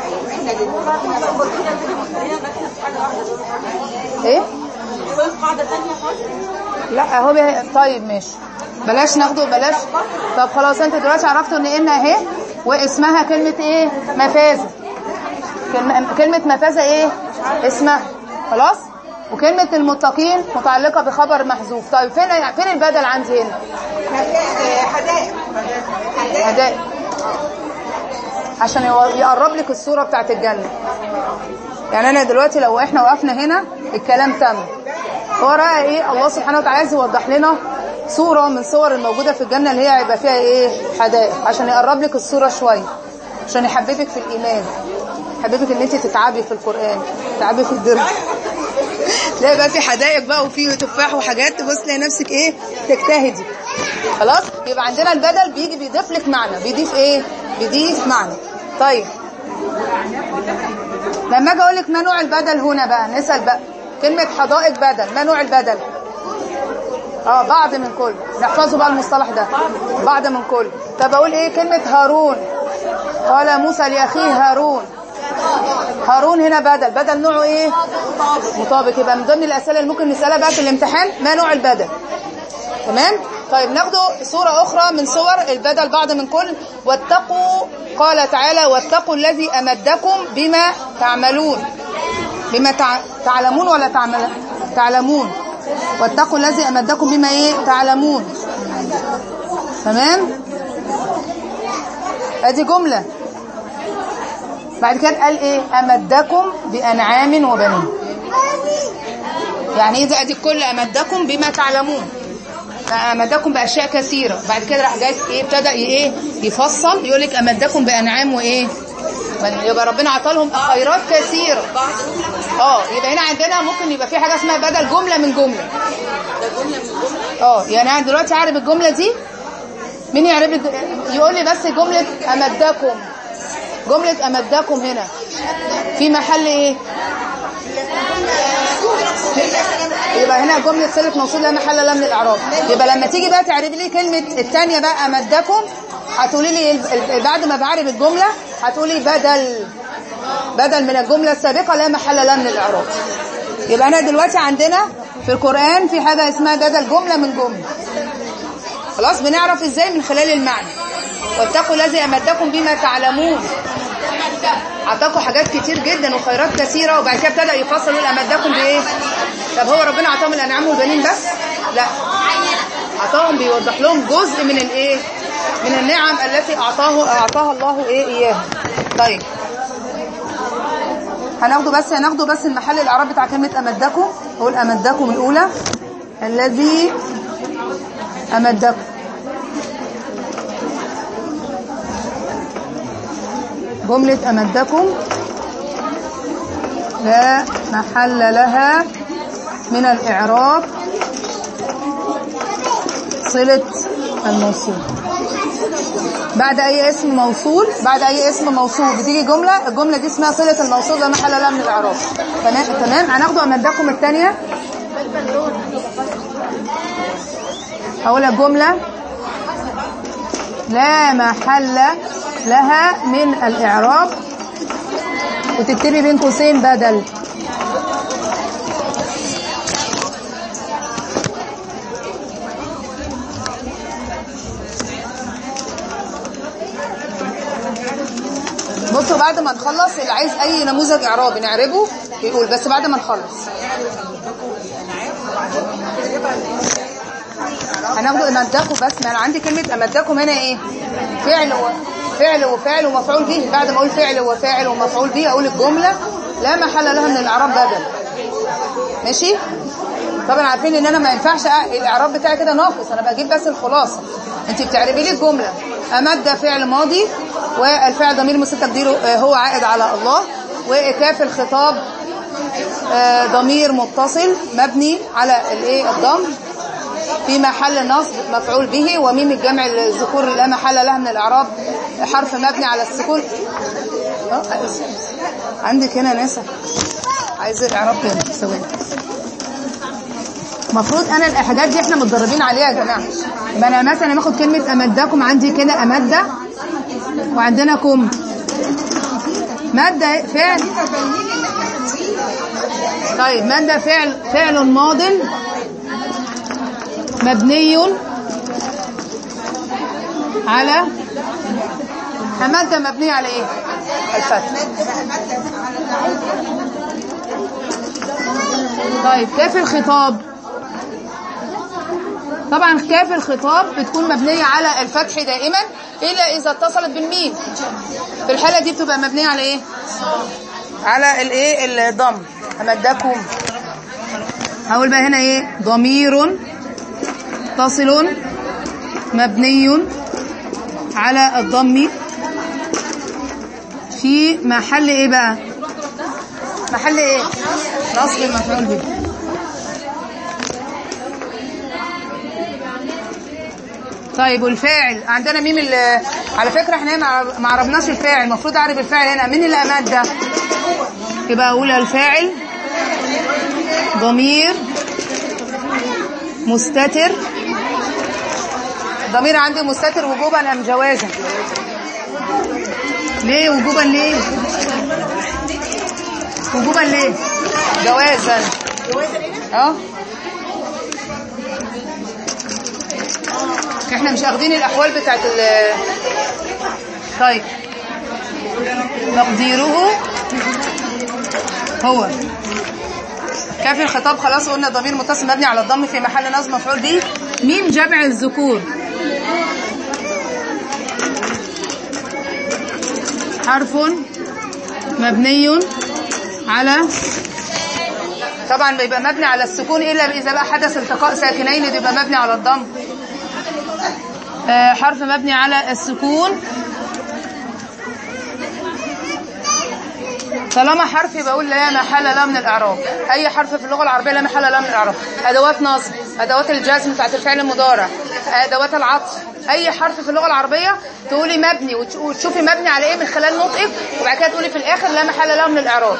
ايه قاعدة تانية خالص لا اهو بي... طيب ماشي بلاش ناخده بلاش طب خلاص انت دلوقتي عرفتوا ان ان اهي واسمها كلمة ايه مفازة كلمة, كلمة مفازة ايه اسمها خلاص وكلمة المتقين متعلقة بخبر محذوف طيب فين فين البدل عندي هنا حدائق هدايا عشان يو- يقرب لك الصورة بتاعت الجنة يعني انا دلوقتي لو احنا وقفنا هنا الكلام تم هو رأى ايه الله سبحانه وتعالى عايز يوضح لنا صورة من صور الموجودة في الجنة اللي هي هيبقى فيها ايه حدائق عشان يقرب لك الصورة شوية عشان يحببك في الإيمان يحببك ان انت تتعبي في القرآن تتعبي في الدرس تلاقي بقى في حدائق بقى وفي تفاح وحاجات تبص تلاقي نفسك ايه تجتهدي خلاص يبقى عندنا البدل بيجي بيضيف لك معنى بيضيف ايه بيضيف معنى طيب لما اجي اقول لك ما نوع البدل هنا بقى نسال بقى كلمه حدائق بدل ما نوع البدل اه بعض من كل نحفظوا بقى المصطلح ده بعض من كل طب اقول ايه كلمه هارون قال موسى لاخيه هارون هارون هنا بدل بدل نوعه ايه مطابق يبقى من ضمن الاسئله اللي ممكن نسالها بقى في الامتحان ما نوع البدل تمام طيب ناخده صورة أخرى من صور البدل بعض من كل واتقوا قال تعالى واتقوا الذي أمدكم بما تعملون بما تع... تعلمون ولا تعمل... تعلمون واتقوا الذي أمدكم بما إيه تعلمون تمام ادي جملة بعد كده قال ايه امدكم بانعام وبنين يعني ايه ده ادي الكل امدكم بما تعلمون امدكم باشياء كثيره بعد كده راح جاي ايه ابتدى ايه يفصل يقول لك امدكم بانعام وايه يبقى ربنا عطالهم خيرات كثيره اه يبقى هنا عندنا ممكن يبقى في حاجه اسمها بدل جمله من جمله اه يعني انا دلوقتي عارف الجمله دي مين يعرف الج- يقول لي بس جمله امدكم جمله امدكم هنا في محل ايه يبقى هنا جملة صلة موصول لا محل لها من الإعراب يبقى لما تيجي بقى تعرفي لي كلمة الثانية بقى أمدكم هتقولي لي ال- ال- بعد ما بعرف الجملة هتقولي بدل بدل من الجملة السابقة لا محل لها من الإعراب يبقى أنا دلوقتي عندنا في القرآن في حاجة اسمها بدل جملة من جملة خلاص بنعرف ازاي من خلال المعنى واتقوا الذي أمدكم بما تعلمون اعطاكم حاجات كتير جدا وخيرات كثيره وبعد كده ابتدى يفصل يقول امدكم بايه طب هو ربنا اعطاهم الانعام والبنين بس لا اعطاهم بيوضح لهم جزء من الايه من النعم التي اعطاه اعطاها الله ايه اياها طيب هناخده بس هناخده بس المحل الاعراب بتاع كلمه امدكم اقول امدكم الاولى الذي امدكم جملة أمدكم لا محل لها من الإعراب صلة الموصول بعد أي اسم موصول بعد أي اسم موصول بتيجي جملة الجملة دي اسمها صلة الموصول لا محل لها من الإعراب تمام تمام هناخده أمدكم الثانية أقول الجملة لا محل لها من الإعراب وتكتبي بين قوسين بدل بصوا بعد ما نخلص اللي عايز اي نموذج اعرابي نعربه يقول بس بعد ما نخلص هناخده امدكم بس ما انا عندي كلمه امدكم هنا ايه فعل و... فعل وفاعل ومفعول به بعد ما اقول فعل وفاعل ومفعول به اقول الجمله لا محل لها من الاعراب بدل ماشي طبعا عارفين ان انا ما ينفعش أ- الاعراب بتاعي كده ناقص انا بجيب بس الخلاصه انت بتعربي لي الجمله امد فعل ماضي والفعل ضمير مستتر تقديره آه، هو عائد على الله وكاف الخطاب آه، ضمير متصل مبني على الايه الضم في محل نصب مفعول به وميم الجمع الذكور لا محل لها من الاعراب حرف مبني على السكون آه، عندك هنا ناس عايز الاعراب كده ثواني المفروض انا الحاجات دي احنا متدربين عليها يا جماعه يبقى انا مثلا باخد كلمه امدكم عندي كده امده وعندنا كم ماده فعل طيب ماده فعل فعل ماض مبني على ماده مبنيه على ايه الفتح طيب كيف الخطاب طبعا كاف الخطاب بتكون مبنية على الفتح دائما إلا إذا اتصلت بالميم في الحالة دي بتبقى مبنية على إيه؟ على الإيه الضم أمدكم هقول بقى هنا ايه ضمير متصل مبني على الضم في محل ايه بقى محل ايه نصب المفعول به طيب والفاعل عندنا ميم ال- على فكره احنا ما ما عرفناش الفاعل المفروض اعرف الفاعل هنا مين اللي امد ده يبقى اقول الفاعل ضمير مستتر ضمير عندي مستتر وجوبا ام جوازا ليه وجوبا ليه وجوبا ليه جوازا اه احنا مش اخدين الاحوال بتاعت ال طيب تقديره هو كافي الخطاب خلاص قلنا ضمير متصل مبني على الضم في محل نصب مفعول به ميم جمع الذكور حرف مبني على طبعا بيبقى مبني على السكون الا اذا بقى حدث التقاء ساكنين بيبقى مبني على الضم آه، حرف مبني على السكون طالما حرف يبقى اقول لا محل له من الاعراب اي حرف في اللغه العربيه لا محل له من الاعراب ادوات نصب ادوات الجزم بتاعت الفعل المضارع ادوات العطف اي حرف في اللغه العربيه تقولي مبني وتش- وتشوفي مبني على ايه من خلال نطقك وبعد كده تقولي في الاخر لا محل له من الاعراب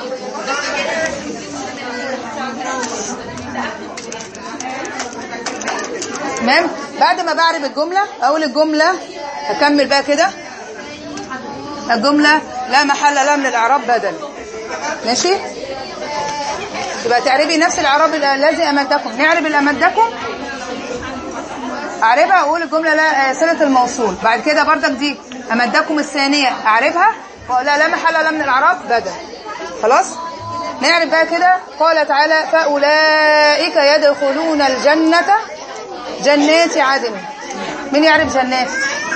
تمام بعد ما بعرف الجمله اقول الجمله هكمل بقى كده الجمله لا محل لها من الاعراب بدل ماشي يبقى تعربي نفس الاعراب الذي امدكم نعرب الامدكم اعربها اقول الجمله لا آه، صله الموصول بعد كده بردك دي امدكم الثانيه اعربها واقول لا لا محل لها من الاعراب بدل خلاص نعرف بقى كده قال تعالى فاولئك يدخلون الجنه جنات عدن مين يعرف جنات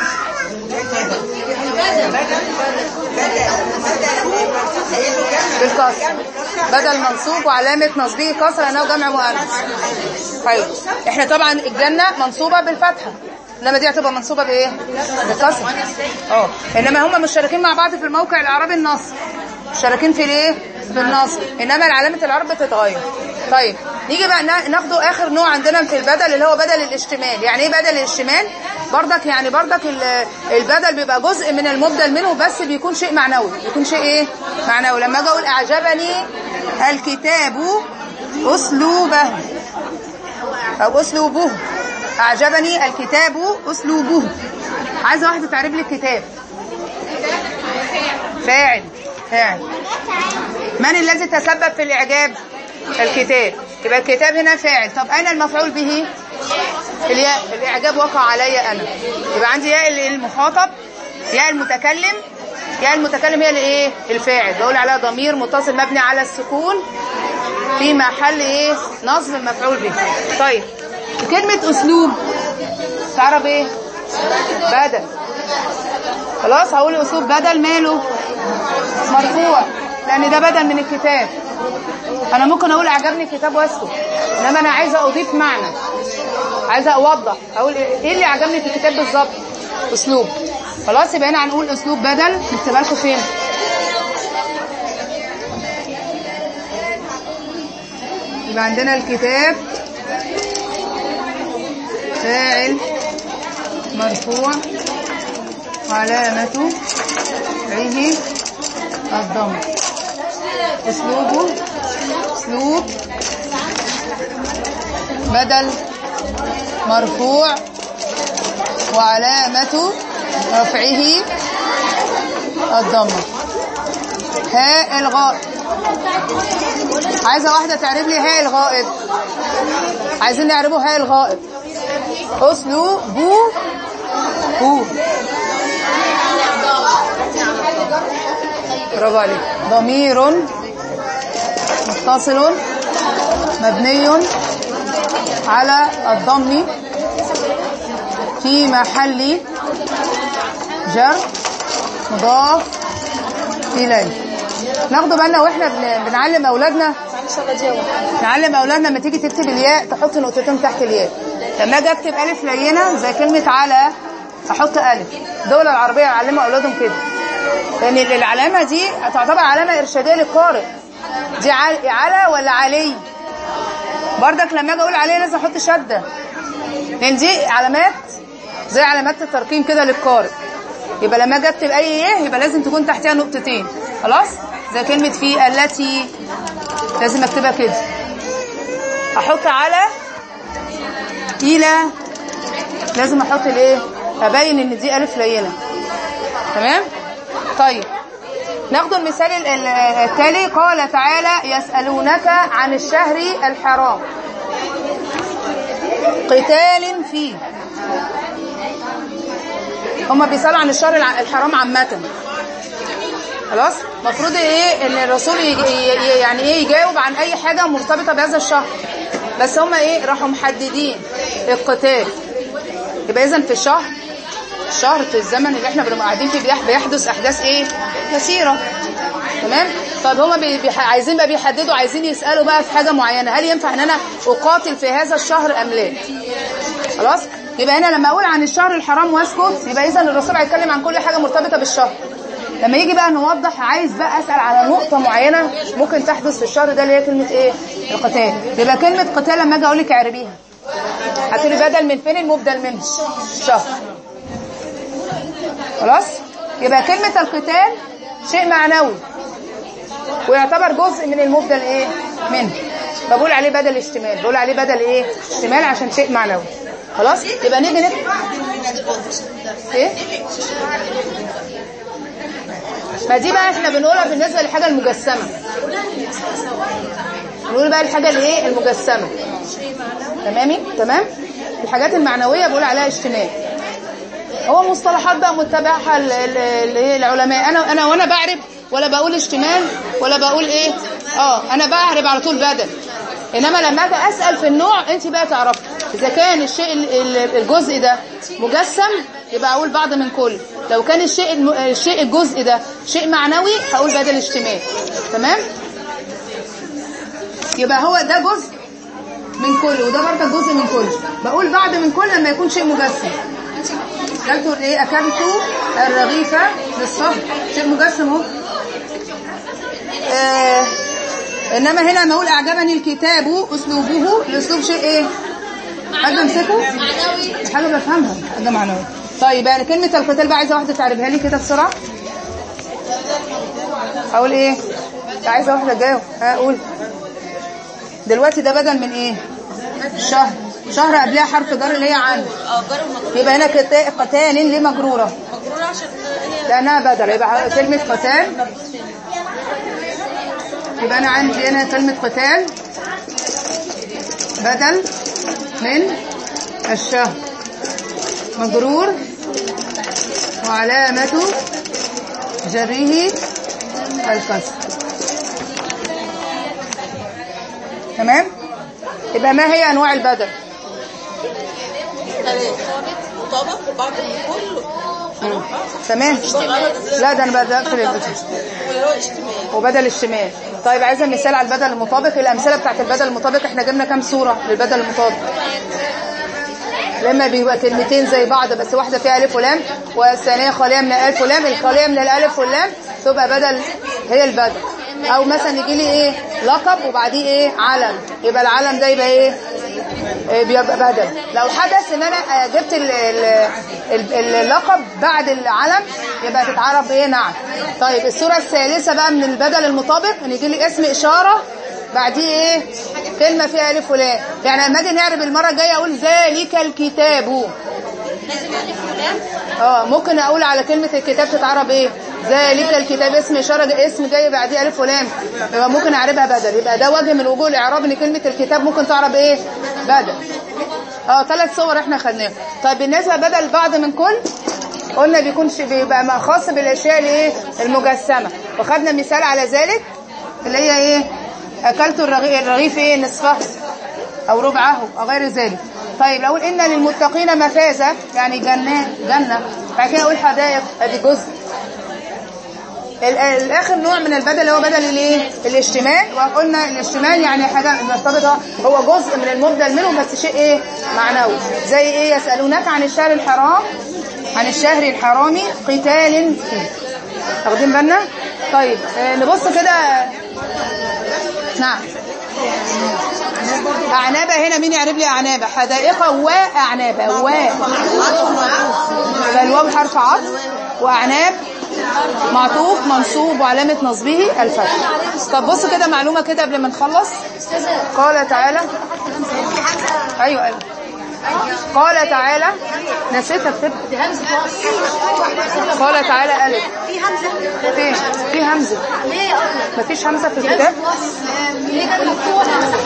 بالكسر بدل منصوب وعلامة نصبه كسر لأنه جمع مؤنث طيب احنا طبعا الجنة منصوبة بالفتحة انما دي هتبقى منصوبة بايه؟ بالكسر اه انما هم مشتركين مع بعض في الموقع الاعرابي النصب مشتركين في الايه؟ في النصب انما علامة العرب بتتغير طيب نيجي بقى نا- ناخده اخر نوع عندنا في البدل اللي هو بدل الاشتمال يعني ايه بدل الاشتمال بردك يعني بردك ال- البدل بيبقى جزء من المبدل منه بس بيكون شيء معنوي بيكون شيء ايه معنوي لما اجي اقول اعجبني الكتاب اسلوبه او اسلوبه اعجبني الكتاب اسلوبه عايزه واحده تعرف لي الكتاب فاعل فاعل من الذي تسبب في الاعجاب الكتاب يبقى الكتاب هنا فاعل طب اين المفعول به الياء الاعجاب وقع علي انا يبقى عندي ياء ال- المخاطب ياء المتكلم ياء المتكلم هي الايه الفاعل بقول عليها ضمير متصل مبني على السكون في محل ايه نصب المفعول به طيب كلمه اسلوب تعرف ايه بدل خلاص هقول اسلوب بدل ماله مرفوع لان ده بدل من الكتاب انا ممكن اقول عجبني الكتاب واسكت انما انا عايزه اضيف معنى عايزه اوضح اقول ايه اللي عجبني في الكتاب بالظبط اسلوب خلاص يبقى هنا هنقول اسلوب بدل نكتبها لكم فين يبقى عندنا الكتاب فاعل مرفوع وعلامة رفعه الضم اسلوبه اسلوب بدل مرفوع وعلامة رفعه الضمة هاء الغائب عايزة واحدة تعرف لي هاء الغائب عايزين نعرفه هاء الغائب اسلوب بو بو برافو عليك ضمير متصل مبني على الضم في محل جر مضاف إليه ناخده بالنا واحنا بن- بنعلم اولادنا نعلم اولادنا لما تيجي تكتب الياء تحط نقطتين تحت الياء لما اجي اكتب الف لينه زي كلمه على احط الف الدوله العربيه يعلموا اولادهم كده لان العلامه دي تعتبر علامه ارشاديه للقارئ دي عل- على ولا علي بردك لما اجي اقول عليه لازم احط شده لان دي علامات زي علامات الترقيم كده للقارئ يبقى لما اجي اكتب اي ايه يبقى لازم تكون تحتها نقطتين خلاص زي كلمه في التي لازم اكتبها كده احط على الى لازم احط الايه ابين ان دي الف لينه تمام طيب ناخد المثال ال- ال- التالي قال تعالى يسألونك عن الشهر الحرام قتال فيه هما بيسألوا عن الشهر الع- الحرام عامة خلاص المفروض ايه ان الرسول ي- ي- ي- يعني ايه يجاوب عن اي حاجة مرتبطة بهذا الشهر بس هما ايه راحوا محددين القتال يبقى اذا في الشهر الشهر في الزمن اللي احنا بنبقى قاعدين فيه بيح- بيحدث احداث ايه كثيره تمام طب هما بي بيح- عايزين بقى بيحددوا عايزين يسالوا بقى في حاجه معينه هل ينفع ان انا اقاتل في هذا الشهر ام لا خلاص يبقى هنا لما اقول عن الشهر الحرام واسكت يبقى اذا الرسول هيتكلم عن كل حاجه مرتبطه بالشهر لما يجي بقى نوضح عايز بقى اسال على نقطه معينه ممكن تحدث في الشهر ده اللي هي كلمه ايه القتال يبقى كلمه قتال لما اجي اقول لك اعربيها هتقولي بدل من فين المبدل منه شهر خلاص يبقى كلمة القتال شيء معنوي ويعتبر جزء من المبدل ايه منه بقول عليه بدل اشتمال بقول عليه بدل ايه اشتمال عشان شيء معنوي خلاص يبقى نيجي نكتب ايه ما دي بقى احنا بنقولها بالنسبه للحاجه المجسمه نقول بقى الحاجه الايه المجسمه تمامي تمام الحاجات المعنويه بقول عليها اشتمال هو مصطلحات بقى متبعها ال- ال- ال- إيه العلماء انا انا وانا بعرب ولا بقول اشتمال ولا بقول ايه اه انا بعرب على طول بدل انما لما اجي اسال في النوع انت بقى تعرفي اذا كان الشيء ال- ال- الجزء ده مجسم يبقى اقول بعض من كل لو كان الشيء الم- الشيء الجزء ده شيء معنوي هقول بدل اشتمال تمام يبقى هو ده جزء من كل وده برضه جزء من كل بقول بعض من كل لما يكون شيء مجسم اكلت ايه اكلت الرغيفه للصبح شيء مجسم اهو آه انما هنا لما اقول اعجبني الكتاب اسلوبه الاسلوب شيء ايه حاجه امسكه حاجه بفهمها حاجه معنويه طيب يعني كلمه القتال بقى عايزه واحده تعرفها لي كده بسرعه اقول ايه عايزه واحده تجاوب ها قول دلوقتي ده بدل من ايه شهر شهر قبلها حرف جر اللي هي عن اه جار ومجرور يبقى هنا كتا- قتال ليه مجروره مجرور عشان هي لانها بدل يبقى كلمه قتال يبقى انا عندي هنا كلمه قتال بدل من الشهر مجرور وعلامه جره الكسر تمام يبقى ما هي انواع البدل ثلاث مطابق وبعض من كل تمام لا ده انا بقفل البدل وهو اجتماعي وبدل الشمال طيب عايزه مثال على البدل المطابق الامثله بتاعت البدل المطابق احنا جبنا كام صوره للبدل المطابق لما بيبقى كلمتين زي بعض بس واحده فيها الف ولام والثانيه خاليه من الالف واللام الخاليه من الالف واللام تبقى بدل هي البدل او مثلا يجي لي ايه لقب وبعديه ايه علم يبقى العلم ده يبقى ايه إيه بيبقى بدل لو حدث ان انا آه، جبت ال- ال- ال- اللقب بعد العلم يبقى تتعرف ايه نعم طيب الصوره الثالثه بقى من البدل المطابق ان يجي لي اسم اشاره بعديه ايه كلمه فيها الف ولام يعني لما اجي نعرب المره الجايه اقول ذلك الكتاب اه ممكن اقول على كلمه الكتاب تتعرب ايه ذلك الكتاب اسم اشاره جاي- اسم جاي بعديه الف ولام يبقى ممكن اعربها بدل يبقى ده وجه من وجوه الاعراب ان كلمه الكتاب ممكن تعرب ايه بدل اه ثلاث صور احنا خدناهم طيب بالنسبه بدل بعض من كل قلنا بيكون شي- بيبقى ما خاص بالاشياء الايه المجسمه وخدنا مثال على ذلك اللي هي ايه اكلت الرغي- الرغيف ايه نصفه او ربعه او غير ذلك طيب لو ان للمتقين مفازه يعني جنات جنه بعد كده اقول حدائق ادي جزء ال- الاخر نوع من البدل اللي هو بدل الايه الاشتمال وقلنا الاشتمال يعني حاجه مرتبطه هو جزء من المبدل منه بس شيء ايه معنوي زي ايه يسالونك عن الشهر الحرام عن الشهر الحرامي قتال فيه واخدين بالنا طيب آه، نبص كده نعم أعنابة هنا مين يعرف لي أعنابة حدائق وأعنابة و يبقى الواو حرف عطف وأعناب معطوف منصوب وعلامة نصبه الفتح طب بصوا كده معلومة كده قبل ما نخلص قال تعالى أيوة أيوة قال تعالى نسيت اكتب قال تعالى ألف في همزة فين في همزة ليه أصلا؟ مفيش همزة في الكتاب ليه كانت مكتوبة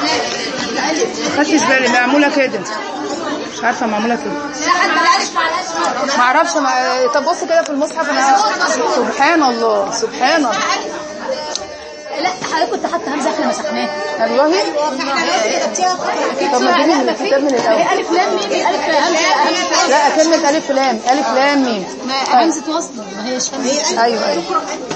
خدتش بالي معمولة كده مش عارفة معمولة كده لا حتى الألف مع الأسود ما اعرفش ما... طب بص كده في المصحف انا سبحان الله سبحان الله لا حضرتك كنت حاطة همزة احنا مسحناها والله طب ما تجيبي من الكتاب من الاول ألف لام ميم ألف همزة لا كلمة ألف لام ألف لام ميم طيب. همزة وصل ما هيش همزة أيوه أيوه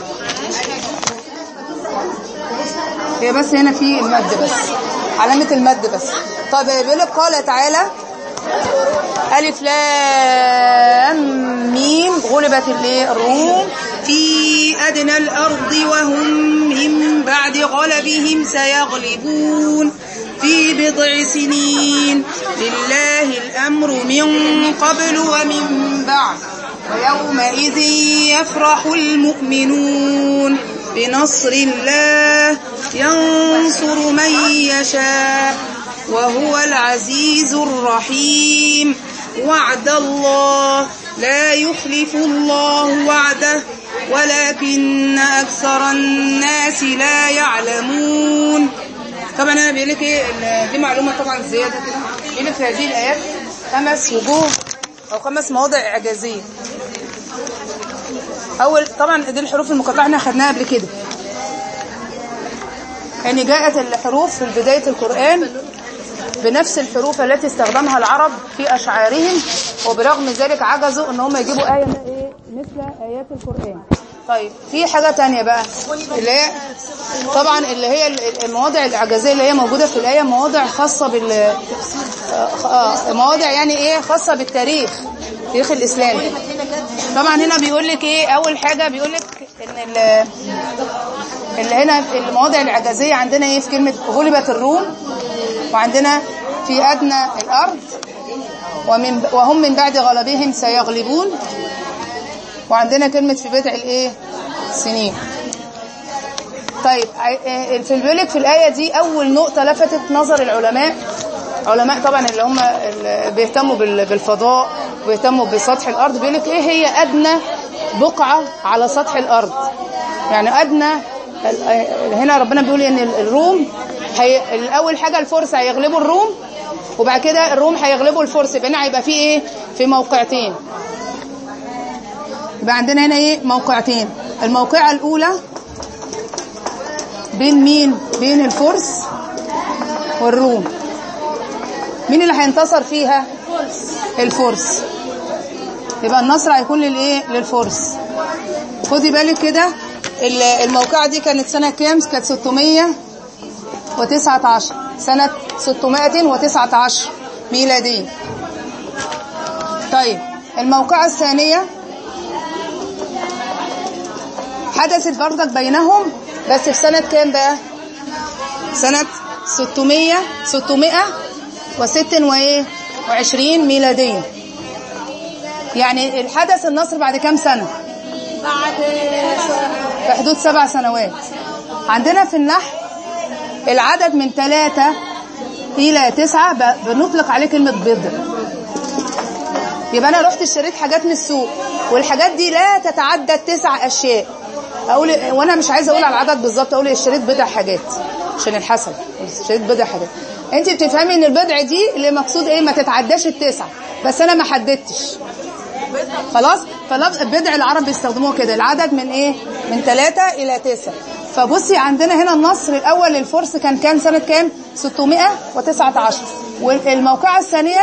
هي بس هنا في المد بس علامة المد بس طيب بيقول لك قال تعالى ألف لام ميم غلبت الايه الروم في أدنى الأرض وهم من بعد غلبهم سيغلبون في بضع سنين لله الأمر من قبل ومن بعد ويومئذ يفرح المؤمنون بنصر الله ينصر من يشاء وهو العزيز الرحيم وعد الله لا يخلف الله وعده ولكن أكثر الناس لا يعلمون طبعا انا بيقول لك ايه ال- دي معلومه طبعا زياده كده بيقول لك في هذه الايات خمس وجوه او خمس مواضع اعجازيه اول طبعا دي الحروف المقطعه احنا خدناها قبل كده يعني جاءت الحروف في بدايه القران بنفس الحروف التي استخدمها العرب في اشعارهم وبرغم ذلك عجزوا ان هم يجيبوا ايه ايه مثل ايات القران طيب في حاجه تانية بقى اللي هي طبعا اللي هي ال- المواضع الاعجازيه اللي هي موجوده في الايه مواضع خاصه بال آه، آه، مواضع يعني ايه خاصه بالتاريخ التاريخ الاسلامي طبعا هنا بيقول لك ايه اول حاجه بيقول لك ان ال- اللي هنا في المواضع الاعجازيه عندنا ايه في كلمه غلبت الروم وعندنا في ادنى الارض ومن وهم من بعد غلبهم سيغلبون وعندنا كلمه في بدع الايه سنين طيب ع- في البيولك في الآية دي أول نقطة لفتت نظر العلماء علماء طبعا اللي هم اللي بيهتموا بال- بالفضاء وبيهتموا بسطح الأرض بيقول لك إيه هي أدنى بقعة على سطح الأرض يعني أدنى ال- هنا ربنا بيقول إن ال- الروم هي الأول حاجة الفرس هيغلبوا الروم وبعد كده الروم هيغلبوا الفرس يبقى هنا هيبقى في إيه في موقعتين يبقى عندنا هنا إيه موقعتين الموقعة الأولى بين مين بين الفرس والروم مين اللي هينتصر فيها الفرس يبقى النصر هيكون للايه للفرس خدي بالك كده ال- الموقعة دي كانت سنة كام كانت 619 سنة 619 ميلادية طيب الموقعة الثانية حدثت برضك بينهم بس في سنة كام بقى سنة 600 626 ميلادية يعني الحدث النصر بعد كام سنة في حدود سبع سنوات عندنا في النحو العدد من ثلاثة إلى تسعة ب- بنطلق عليه كلمة بضع يبقى أنا رحت اشتريت حاجات من السوق والحاجات دي لا تتعدى تسع أشياء أقول وأنا مش عايزة أقول على العدد بالظبط أقول اشتريت بضع حاجات عشان الحسن اشتريت بضع حاجات أنت بتفهمي إن البضع دي اللي مقصود إيه ما تتعداش التسعة بس أنا ما حددتش خلاص فلفظ بدع العرب بيستخدموه كده العدد من ايه من ثلاثة الى تسعة فبصي عندنا هنا النصر الاول للفرس كان كان سنة كام 619 والموقعة الثانية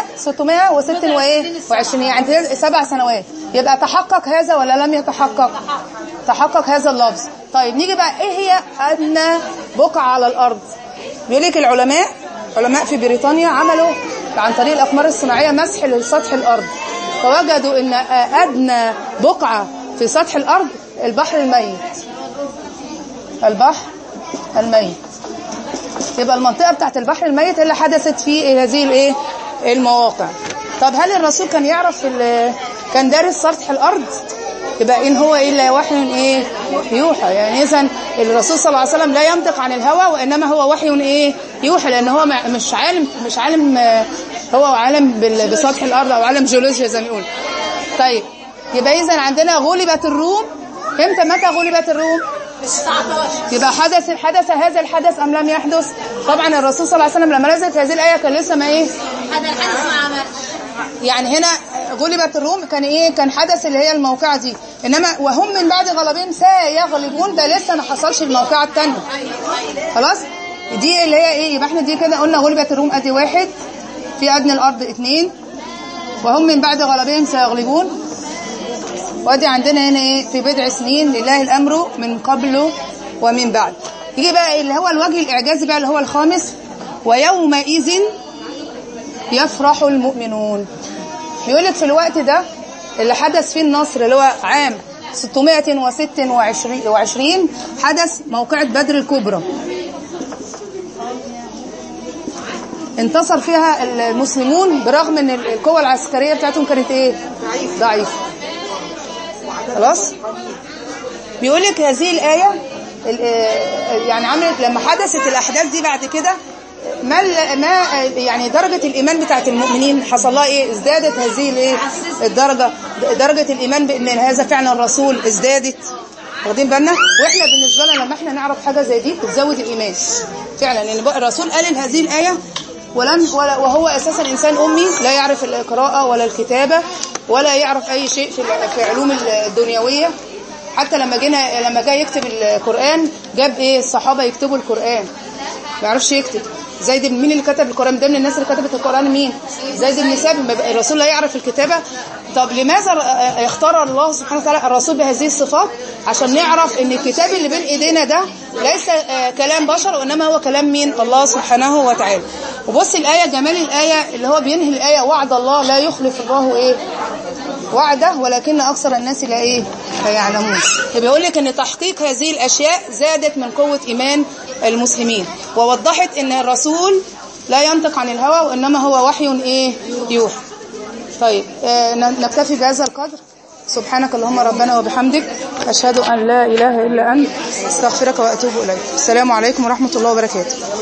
626 يعني سبع سنوات يبقى تحقق هذا ولا لم يتحقق تحقق هذا اللفظ طيب نيجي بقى ايه هي ادنى بقعه على الارض بيقول لك العلماء علماء في بريطانيا عملوا عن طريق الاقمار الصناعيه مسح لسطح الارض فوجدوا ان ادنى بقعه في سطح الارض البحر الميت البحر الميت يبقى المنطقه بتاعت البحر الميت اللي حدثت فيه هذه الايه المواقع طب هل الرسول كان يعرف ال- كان دارس سطح الارض يبقى ان هو الا وحي ايه يوحى يعني اذا الرسول صلى الله عليه وسلم لا ينطق عن الهوى وانما هو وحي ايه يوحى لان هو مع- مش عالم مش عالم آه، هو عالم بال- بسطح الارض او عالم جيولوجيا زي ما بيقول طيب يبقى اذا عندنا غلبت الروم امتى متى غلبت الروم 19 يبقى حدث حدث هذا الحدث ام لم يحدث طبعا الرسول صلى الله عليه وسلم لما نزلت هذه الايه كان لسه ما ايه هذا الحدث ما عمل يعني هنا غلبت الروم كان ايه كان حدث اللي هي الموقعه دي انما وهم من بعد غلبهم سيغلبون ده لسه ما حصلش الموقعه الثانيه خلاص دي اللي هي ايه يبقى احنا دي كده قلنا غلبت الروم ادي واحد في ادنى الارض اثنين وهم من بعد غلبهم سيغلبون وادي عندنا هنا ايه في بضع سنين لله الامر من قبل ومن بعد يجي بقى اللي هو الوجه الاعجازي بقى اللي هو الخامس ويومئذ يفرح المؤمنون بيقول لك في الوقت ده اللي حدث فيه النصر اللي هو عام 626 حدث موقعة بدر الكبرى انتصر فيها المسلمون برغم ان القوة العسكرية بتاعتهم كانت ايه ضعيفة خلاص بيقول لك هذه الآية ال- آه، يعني عملت لما حدثت الأحداث دي بعد كده ما ال- ما آه، يعني درجة الإيمان بتاعت المؤمنين حصل لها إيه ازدادت هذه الإيه الدرجة درجة الإيمان بأن هذا فعلا رسول ازدادت واخدين بالنا واحنا بالنسبه لنا لما احنا نعرف حاجه زي دي بتزود الايمان فعلا لان بقى الرسول قال هذه الايه ولم ولا وهو اساسا انسان امي لا يعرف القراءه ولا الكتابه ولا يعرف اي شيء في ال- في علوم الدنيويه حتى لما جينا لما جاي يكتب القران جاب ايه الصحابه يكتبوا القران ما يعرفش يكتب زيد بن مين اللي كتب القران ده من الناس اللي كتبت القران مين زيد بن ثابت ما بقى- الرسول لا يعرف الكتابه طب لماذا ر- يختار الله سبحانه وتعالى الرسول بهذه الصفات عشان نعرف ان الكتاب اللي بين ايدينا ده ليس آه، كلام بشر وانما هو كلام مين الله سبحانه وتعالى وبص الايه جمال الايه اللي هو بينهي الايه وعد الله لا يخلف الله ايه وعده ولكن اكثر الناس لا ايه لا يعلمون بيقول لك ان تحقيق هذه الاشياء زادت من قوه ايمان المسلمين ووضحت ان الرسول لا ينطق عن الهوى وانما هو وحي ايه يوحى طيب آه نكتفي بهذا القدر سبحانك اللهم ربنا وبحمدك اشهد ان لا اله الا انت استغفرك واتوب اليك السلام عليكم ورحمه الله وبركاته